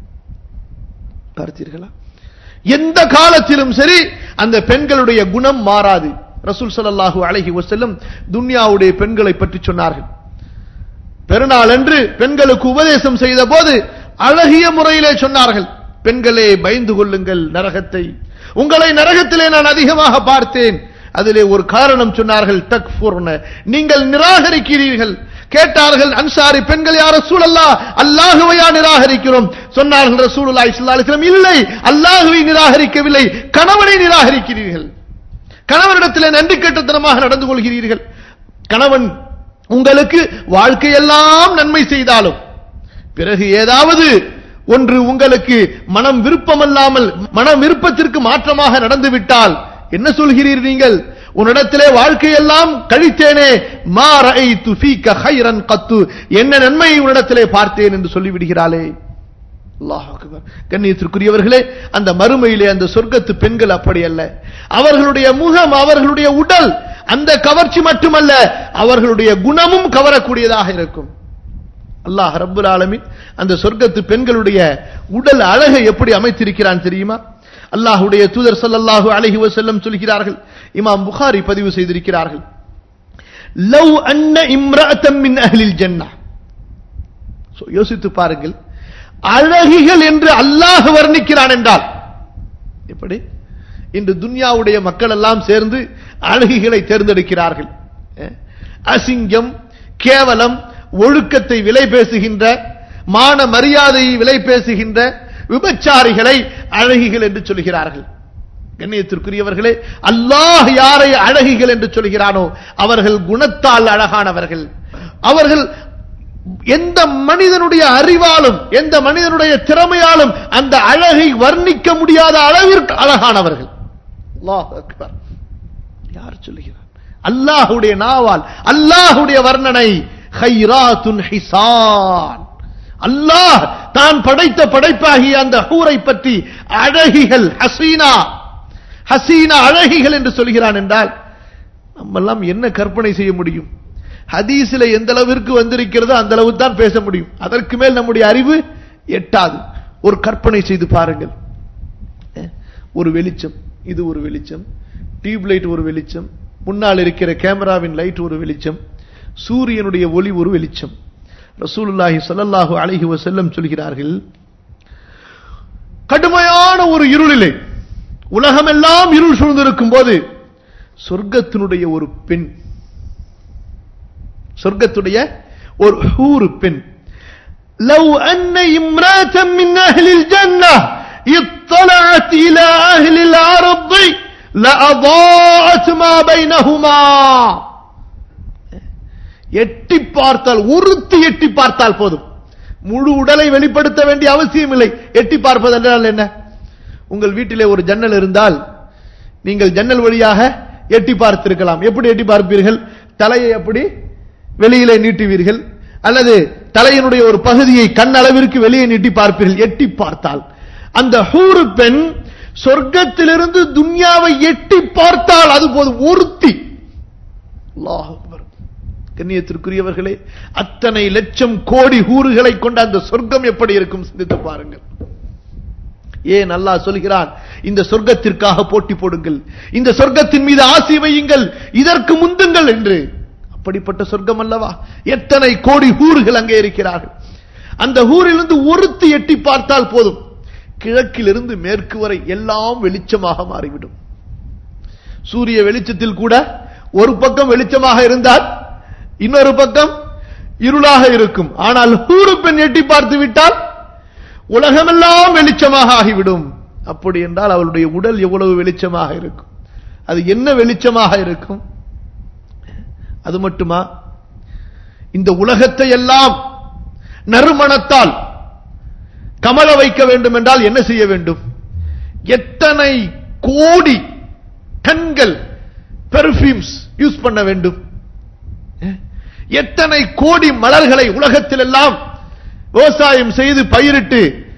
பார்த்தீர்களா எந்த காலத்திலும் சரி அந்த பெண்களுடைய குணம் மாறாது ரசூல் ஸல்லல்லாஹு அலைஹி வஸல்லம் துன்யாவுடைய பெண்களை பற்றி சொன்னார்கள் பெருநாள் என்று பெண்களுக்கு உபதேசம் செய்த போது அழகிய முறையிலே சொன்னார்கள் பெண்களே பயந்து கொள்ளுங்கள் நரகத்தை உங்களை நரகத்திலே நான் அதிகமாக பார்த்தேன் அதிலே ஒரு காரணம் சொன்னார்கள் தக்ஃபுர்ன நீங்கள் நிராகரிக்கிறீர்கள் கேட்டார்கள் அன்சாரி பெண்கள் யார் ரசூலல்லா அல்லாஹுவையா நிராகரிக்கிறோம் சொன்னார்கள் ரசூலுல்லாஹி ஸல்லல்லாஹு அலைஹி வஸல்லம் இல்லை அல்லாஹுவை நிராகரிக்கவில்லை கணவனை நிராகரிக்கிறீர்கள் கணவனிடத்திலே நன்றி கெட்டத்தனமாக நடந்து கொள்கிறீர்கள் கணவன் உங்களுக்கு வாழ்க்கையெல்லாம் நன்மை செய்தாலும் பிறகு ஏதாவது ஒன்று உங்களுக்கு மனம் விருப்பமல்லாமல் மனம் விருப்பத்திற்கு மாற்றமாக நடந்துவிட்டால் என்ன சொல்கிறீர் நீங்கள் உன்னிடத்திலே வாழ்க்கையெல்லாம் கழித்தேனே மா ரஐத்து ஃபீக கைரன் கத்து என்ன நன்மையை உன்னிடத்திலே பார்த்தேன் என்று சொல்லிவிடுகிறாளே அல்லாஹ் அக்பர் கண்ணியத்திற்குரியவர்களே அந்த மறுமையிலே அந்த சொர்க்கத்து பெண்கள் அப்படி அல்ல அவர்களுடைய முகம் அவர்களுடைய உடல் அந்த கவர்ச்சி மட்டுமல்ல அவர்களுடைய குணமும் கவரக்கூடியதாக இருக்கும் அல்லாஹ் ரப்புல் ஆலமீன் அந்த சொர்க்கத்து பெண்களுடைய உடல் அழகை எப்படி அமைத்திருக்கிறான் தெரியுமா அல்லாஹ்வுடைய தூதர் ஸல்லல்லாஹு அலைஹி வஸல்லம் சொல்கிறார்கள் இமாம் புகாரி பதிவு செய்திருக்கிறார்கள் லவ் அன்ன இம்ரஅத்தம் மின் அஹ்லில் ஜன்னah So, யோசித்து பாருங்கள் அழகிகள் என்று அல்லாஹ் வர்ணிக்கிறான் என்றால் எப்படி இன்று துன்யாவுடைய மக்கள் எல்லாம் சேர்ந்து அழகிகளை தேர்ந்தெடுக்கிறார்கள் அஹ், அசிங்கம் கேவலம் ஒழுக்கத்தை விலை பேசுகின்ற மான மரியாதையை விலை பேசுகின்ற விபச்சாரிகளை அழகிகள் என்று சொல்கிறார்கள் கண்ணியத்திற்குரியவர்களே அல்லாஹ் யாரை அழகிகள் என்று சொல்கிறானோ அவர்கள் குணத்தால் அழகானவர்கள் அவர்கள் எந்த மனிதனுடைய அறிவாலும் எந்த மனிதனுடைய திறமையாலும் அந்த அழகை வர்ணிக்க முடியாத அளவிற்கு அழகானவர்கள் அல்லாஹ் அக்பர் யார் சொல்லுகிறார் அல்லாஹுடைய நாவால் அல்லாஹுடைய வர்ணனை ஹைராத்துன் ஹிசான் அல்லாஹ் தான் படைத்த படைப்பாகிய அந்த ஹூரை பற்றி அழகிகள் ஹசீனா ஹசீனா அழகிகள் என்று சொல்கிறான் என்றால் நம்மெல்லாம் என்ன கற்பனை செய்ய முடியும் ஹதீஸில் எந்த அளவிற்கு வந்திருக்கிறதோ அந்த அளவு தான் பேச முடியும் அதற்கு மேல் நம்முடைய அறிவு எட்டாது ஒரு கற்பனை செய்து பாருங்கள் அஹ், ஒரு வெளிச்சம் இது ஒரு வெளிச்சம் டியூப் லைட் ஒரு வெளிச்சம் முன்னால் இருக்கிற கேமராவின் லைட் ஒரு வெளிச்சம் சூரியனுடைய ஒளி ஒரு வெளிச்சம் ரசூலுல்லாஹி ஸல்லல்லாஹு அலைஹி வஸல்லம் சொல்கிறார்கள் கடுமையான ஒரு இருளிலே உலகமெல்லாம் இருள் சூழ்ந்திருக்கும் போது சொர்க்கத்தினுடைய ஒரு பெண் சொர்க்கத்துடைய ஒரு ஹூரு பெண் لو أن امرأة من أهل الجنة اطلعت إلى أهل الأرض لأضاءت ما بينهما எட்டி பார்த்தால் ஒருத்தி எட்டி பார்த்தால் போதும் முழு உடலை வெளிப்படுத்த வேண்டிய அவசியம் இல்லை எட்டி பார்ப்பது என்றால் என்ன உங்கள் வீட்டிலே ஒரு ஜன்னல் இருந்தால் நீங்கள் ஜன்னல் வழியாக எட்டி பார்த்திருக்கலாம் எப்படி எட்டி பார்ப்பீர்கள் தலையை எப்படி வெளியிலே நீட்டுவீர்கள் அல்லது தலையினுடைய ஒரு பகுதியை கண் அளவிற்கு வெளியே நீட்டி பார்ப்பீர்கள் எட்டி பார்த்தால் அந்த ஹூரு பெண் சொர்க்கத்திலிருந்து துன்யாவை எட்டி பார்த்தால் அது போதும் ஒருத்தி அல்லாஹ் அக்பர் கண்ணியத்திற்குரியவர்களே அத்தனை லட்சம் கோடி ஊறுகளை கொண்ட அந்த சொர்க்கம் எப்படி இருக்கும் சிந்தித்து பாருங்கள் ஏன் அல்லாஹ் சொல்கிறான் இந்த சொர்க்கத்திற்காக போட்டி போடுங்கள் இந்த சொர்க்கத்தின் மீது ஆசை வையுங்கள் இதற்கு முந்துங்கள் என்று அப்படிப்பட்ட சொர்க்கம் அல்லவா எத்தனை கோடி ஊர்கள் அங்கே இருக்கிறார்கள் அந்த ஊரிலிருந்து ஒருத்தி எட்டி பார்த்தால் போதும் கிழக்கிலிருந்து மேற்கு வரை எல்லாம் வெளிச்சமாக மாறிவிடும் சூரிய வெளிச்சத்தில் கூட ஒரு பக்கம் வெளிச்சமாக இருந்தால் இன்னொரு பக்கம் இருளாக இருக்கும் ஆனால் ஹூரு பெண் எட்டி பார்த்து விட்டால் உலகமெல்லாம் வெளிச்சமாக ஆகிவிடும் அப்படி என்றால் அவளுடைய உடல் எவ்வளவு வெளிச்சமாக இருக்கும் அது என்ன வெளிச்சமாக இருக்கும் அது மட்டுமா இந்த உலகத்தை எல்லாம் நறுமணத்தால் கமல வைக்க வேண்டும் என்றால் என்ன செய்ய வேண்டும் எத்தனை கோடி டன்கள் பெர்ஃபியூம்ஸ் யூஸ் பண்ண வேண்டும் எத்தனை கோடி மலர்களை உலகத்தில் எல்லாம் விவசாயம் செய்து பயிரிட்டு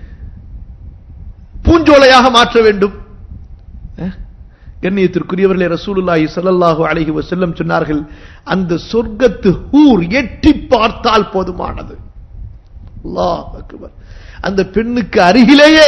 பூஞ்சோலையாக மாற்ற வேண்டும் கண்ணியத்திற்குரியவர்களே ரசூலுல்லாஹி ஸல்லல்லாஹு அலைஹி வஸல்லம் சொன்னார்கள் அந்த சொர்க்கத்து ஊர் எட்டி பார்த்தால் போதுமானது அல்லாஹ் அக்பர் அந்த பெண்ணுக்கு அருகிலேயே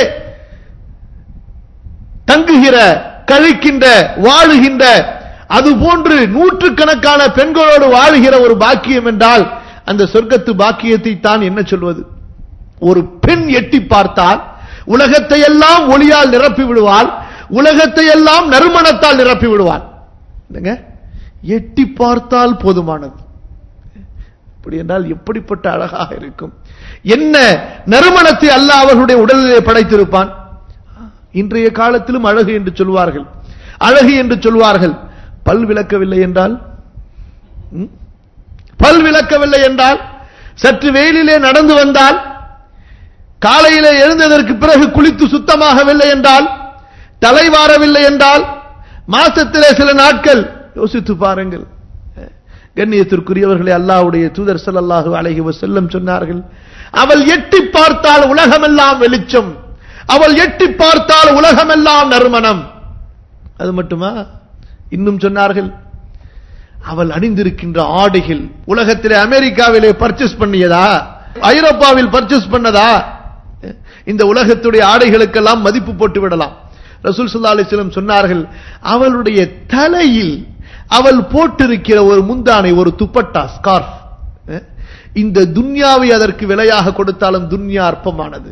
தங்குகிற கழிக்கின்ற வாழுகின்ற அது போன்று நூற்றுக்கணக்கான பெண்களோடு வாழுகிற ஒரு பாக்கியம் என்றால் அந்த சொர்க்கத்து பாக்கியத்தை தான் என்ன சொல்வது ஒரு பெண் எட்டி பார்த்தால் உலகத்தை எல்லாம் ஒளியால் நிரப்பி விடுவாள் உலகத்தை எல்லாம் நறுமணத்தால் நிரப்பி விடுவாள் எட்டி பார்த்தால் போதுமானது அப்படி என்றால் எப்படிப்பட்ட அழகாக இருக்கும் என்ன நறுமணத்தை அல்ல அவர்களுடைய உடலிலே படைத்திருப்பான் இன்றைய காலத்திலும் அழகு என்று சொல்வார்கள் அழகு என்று சொல்வார்கள் பல் விளக்கவில்லை என்றால் பல் விளக்கவில்லை என்றால் சற்று வெயிலிலே நடந்து வந்தால் காலையிலே எழுந்ததற்கு பிறகு குளித்து சுத்தமாகவில்லை என்றால் தலை வாரவில்லை என்றால் மாசத்திலே சில நாட்கள் யோசித்து பாருங்கள் கண்ணியத்திற்குரியவர்களே அல்லாவுடைய தூதர் சல்லாஹு அழகி செல்லம் சொன்னார்கள் அவள் எட்டி பார்த்தால் உலகமெல்லாம் வெளிச்சம் அவள் எட்டி பார்த்தால் உலகமெல்லாம் நறுமணம் அது மட்டுமா இன்னும் சொன்னார்கள் அவள் அணிந்திருக்கின்ற ஆடைகள் உலகத்திலே அமெரிக்காவிலே பர்ச்சேஸ் பண்ணியதா ஐரோப்பாவில் பர்ச்சேஸ் பண்ணதா இந்த உலகத்துடைய ஆடைகளுக்கெல்லாம் மதிப்பு போட்டு விடலாம் ரசூல் சுல்லா அலிஸ்லம் சொன்னார்கள் அவளுடைய தலையில் அவள் போட்டிருக்கிற ஒரு முந்தானை ஒரு துப்பட்டா ஸ்கார்ஃப் இந்த துன்யாவை அதற்கு விலையாக கொடுத்தாலும் துன்யா அற்பமானது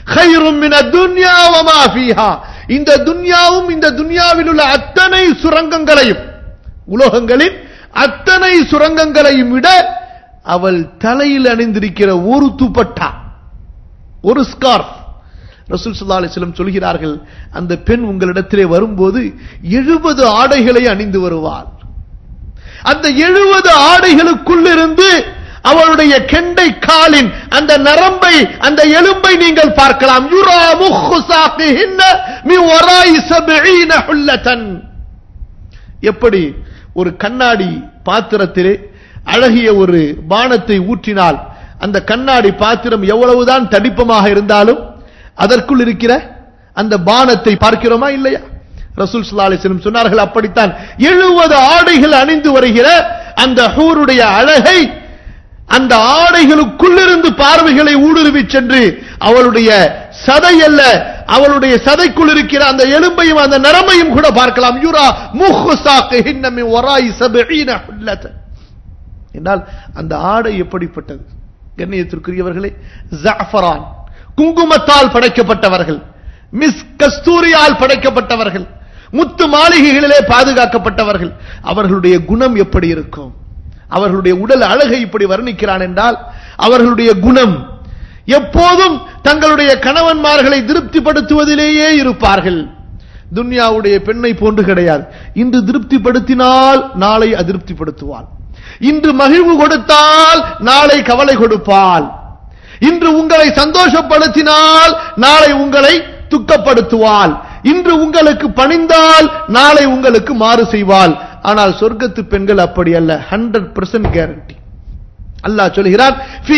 இந்த துன்யாவும் இந்த துன்யாவில் உள்ள அத்தனை சுரங்கங்களையும் உலோகங்களின் அத்தனை சுரங்கங்களையும் விட அவள் தலையில் அணிந்திருக்கிற ஒரு துப்பட்டா ஒரு ஸ்கார்ஃப் ரசூல் சல்லா அலிஸ்லம் சொல்கிறார்கள் அந்த பெண் உங்களிடத்திலே வரும்போது எழுபது ஆடைகளை அணிந்து வருவாள் அந்த எழுபது ஆடைகளுக்குள்ளிருந்து அவளுடைய கெண்டை காலின் அந்த நரம்பை அந்த எலும்பை நீங்கள் பார்க்கலாம் யுரா முஹுசாகிஹின்ன மி வராய் சபீன ஹுல்லதன் எப்படி ஒரு கண்ணாடி பாத்திரத்திலே அழகிய ஒரு பானத்தை ஊற்றினால் அந்த கண்ணாடி பாத்திரம் எவ்வளவுதான் தடிப்பமாக இருந்தாலும் அதற்குள் இருக்கிற அந்த பானத்தை பார்க்கிறோமா இல்லையா ரசூல் சுல்லாலிசனம் சொன்னார்கள் அப்படித்தான் எழுபது ஆடைகள் அணிந்து வருகிற அந்த ஹூருடைய அழகை அந்த ஆடைகளுக்குள்ளிருந்து பார்வைகளை ஊடுருவி சென்று அவளுடைய சதை அல்ல அவளுடைய சதைக்குள் இருக்கிற அந்த எலும்பையும் அந்த நரம்பையும் கூட பார்க்கலாம் யூரா முஹுசாக்கு ஹின்னமி ஒராய் சபீன ஹுல்லதன் என்றால் அந்த ஆடை எப்படிப்பட்டது கண்ணியத்திற்குரியவர்களே ஜாஃபரான் குங்குமத்தால் படைக்கப்பட்டவர்கள் மிஸ் கஸ்தூரியால் படைக்கப்பட்டவர்கள் முத்து மாளிகைகளிலே பாதுகாக்கப்பட்டவர்கள் அவர்களுடைய குணம் எப்படி இருக்கும் அவர்களுடைய உடல் அழகை இப்படி வர்ணிக்கிறான் என்றால் அவர்களுடைய குணம் எப்போதும் தங்களுடைய கணவன்மார்களை திருப்திப்படுத்துவதிலேயே இருப்பார்கள் துன்யாவுடைய பெண்ணை போன்று கிடையாது இன்று திருப்திப்படுத்தினால் நாளை அதிருப்திப்படுத்துவாள் இன்று மகிழ்வு கொடுத்தால் நாளை கவலை கொடுப்பாள் இன்று உங்களை சந்தோஷப்படுத்தினால் நாளை உங்களை துக்கப்படுத்துவாள் இன்று உங்களுக்கு பணிந்தால் நாளை உங்களுக்கு மாறு செய்வாள் ஆனால் சொர்க்கத்து பெண்கள் அப்படி அல்ல ஹண்ட்ரட் பெர்சன்ட் கேரண்டி அல்லாஹ் சொல்கிறான்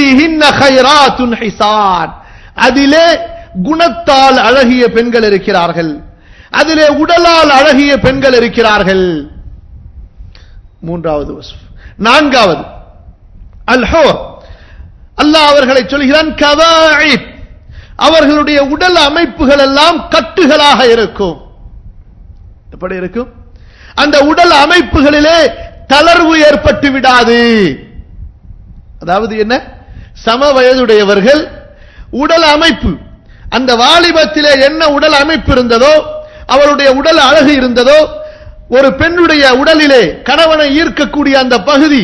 அதிலே குணத்தால் அழகிய பெண்கள் இருக்கிறார்கள் அதிலே உடலால் அழகிய பெண்கள் இருக்கிறார்கள் மூன்றாவது நான்காவது அல்ஹோ அல்லாஹ் அவர்களை சொல்கிறான் கவாயித் அவர்களுடைய உடல் அமைப்புகள் எல்லாம் கட்டுகளாக இருக்கும் எப்படி இருக்கும் அந்த உடல் அமைப்புகளிலே தளர்வு ஏற்பட்டு விடாது அதாவது என்ன சம வயதுடையவர்கள் உடல் அமைப்பு அந்த வாலிபத்திலே என்ன உடல் அமைப்பு இருந்ததோ அவருடைய உடல் அழகு இருந்ததோ ஒரு பெண்ணுடைய உடலிலே கணவனை ஈர்க்கக்கூடிய அந்த பகுதி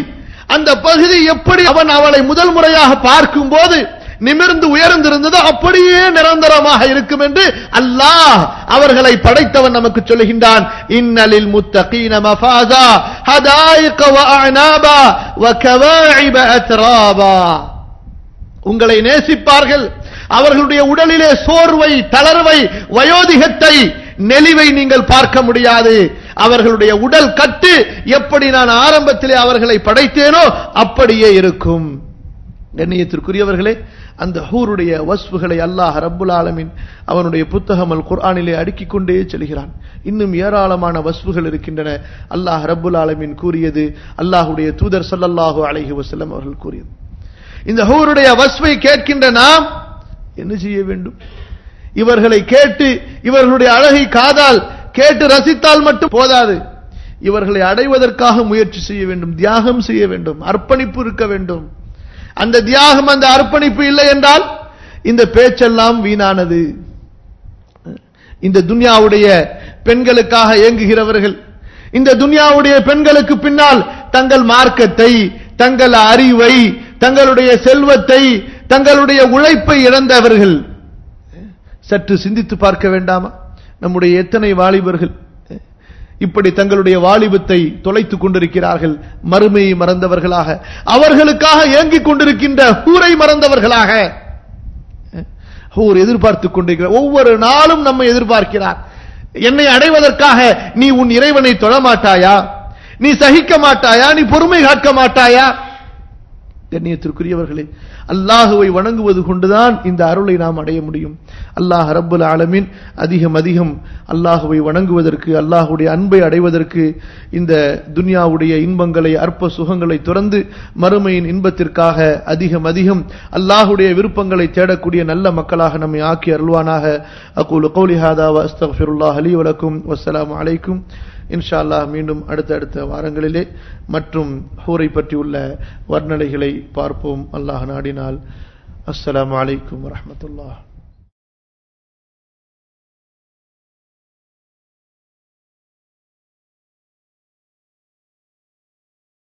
அந்த பகுதி எப்படி அவன் அவளை முதல் முறையாக பார்க்கும் போது நிமிர்ந்து உயர்ந்திருந்ததோ அப்படியே நிரந்தரமாக இருக்கும் என்று அல்லாஹ் அவர்களை படைத்தவன் நமக்கு சொல்லுகின்றான் இன்னலில் முத்தகீன மஃபாஸா ஹதாயிக வ அனாபா வ கவாஇப அத்ராபா உங்களை நேசிப்பார்கள் அவர்களுடைய உடலிலே சோர்வை தளர்வை வயோதிகத்தை நெளிவை நீங்கள் பார்க்க முடியாது அவர்களுடைய உடல் கட்டு எப்படி நான் ஆரம்பத்திலே அவர்களை படைத்தேனோ அப்படியே இருக்கும் கண்ணியத்திற்குரியவர்களே அந்த ஹூருடைய வஸ்புகளை அல்லாஹ் ரப்புல் ஆலமின் அவனுடைய புத்தகம் அல் குர்ஆனிலே அடுக்கிக் கொண்டே செல்கிறான் இன்னும் ஏராளமான வஸ்புகள் இருக்கின்றன அல்லாஹ் ரப்புல் ஆலமின் கூறியது அல்லாஹுடைய தூதர் ஸல்லல்லாஹு அலைஹி வஸல்லம் அவர்கள் கூறியது இந்த ஹூருடைய வஸ்வை கேட்கின்ற நாம் என்ன செய்ய வேண்டும் இவர்களை கேட்டு இவர்களுடைய அழகை காதால் கேட்டு ரசித்தால் மட்டும் போதாது இவர்களை அடைவதற்காக முயற்சி செய்ய வேண்டும் தியாகம் செய்ய வேண்டும் அர்ப்பணிப்பு இருக்க வேண்டும் அந்த தியாகம் அந்த அர்ப்பணிப்பு இல்லை என்றால் இந்த பேச்செல்லாம் வீணானது இந்த துன்யாவுடைய பெண்களுக்காக இயங்குகிறவர்கள் இந்த துன்யாவுடைய பெண்களுக்கு பின்னால் தங்கள் மார்க்கத்தை தங்கள் அறிவை தங்களுடைய செல்வத்தை தங்களுடைய உழைப்பை இழந்தவர்கள் சற்று சிந்தித்து பார்க்க வேண்டாமா நம்முடைய எத்தனை வாலிபர்கள் இப்படி தங்களுடைய வாலிபத்தை தொலைத்துக் கொண்டிருக்கிறார்கள் மறுமையை மறந்தவர்களாக அவர்களுக்காக ஏங்கிக் கொண்டிருக்கின்ற ஹூரை மறந்தவர்களாக ஹூர் எதிர்பார்த்துக் கொண்டிருக்கிறார் ஒவ்வொரு நாளும் நம்மை எதிர்பார்க்கிறார் என்னை அடைவதற்காக நீ உன் இறைவனை தொழமாட்டாயா நீ சகிக்க மாட்டாயா நீ பொறுமை காக்க மாட்டாயா கண்ணியத்திற்குரியவர்களே அல்லாஹுவை வணங்குவது கொண்டுதான் இந்த அருளை நாம் அடைய முடியும் அல்லாஹ் ரப்புல் ஆலமின் அதிகம் அதிகம் அல்லாஹுவை வணங்குவதற்கு அல்லாஹுடைய அன்பை அடைவதற்கு இந்த துன்யாவுடைய இன்பங்களை அற்ப சுகங்களை துறந்து மறுமையின் இன்பத்திற்காக அதிகம் அதிகம் அல்லாஹுடைய விருப்பங்களை தேடக்கூடிய நல்ல மக்களாக நம்மை ஆக்கி அருள்வானாக அக்கூலு கௌலி ஹாதா அஸ்தஃபிருல்லாஹ் அலி வலக்கும் வஸ்ஸலாமு அலைக்கும் இன்ஷா அல்லாஹ் மீண்டும் அடுத்தடுத்த வாரங்களிலே மற்றும் ஹூரை பற்றியுள்ள வர்ணனைகளை பார்ப்போம் அல்லாஹ் நாடினால் அஸ்ஸலாமு அலைக்கும் வரஹ்மத்துல்லாஹ்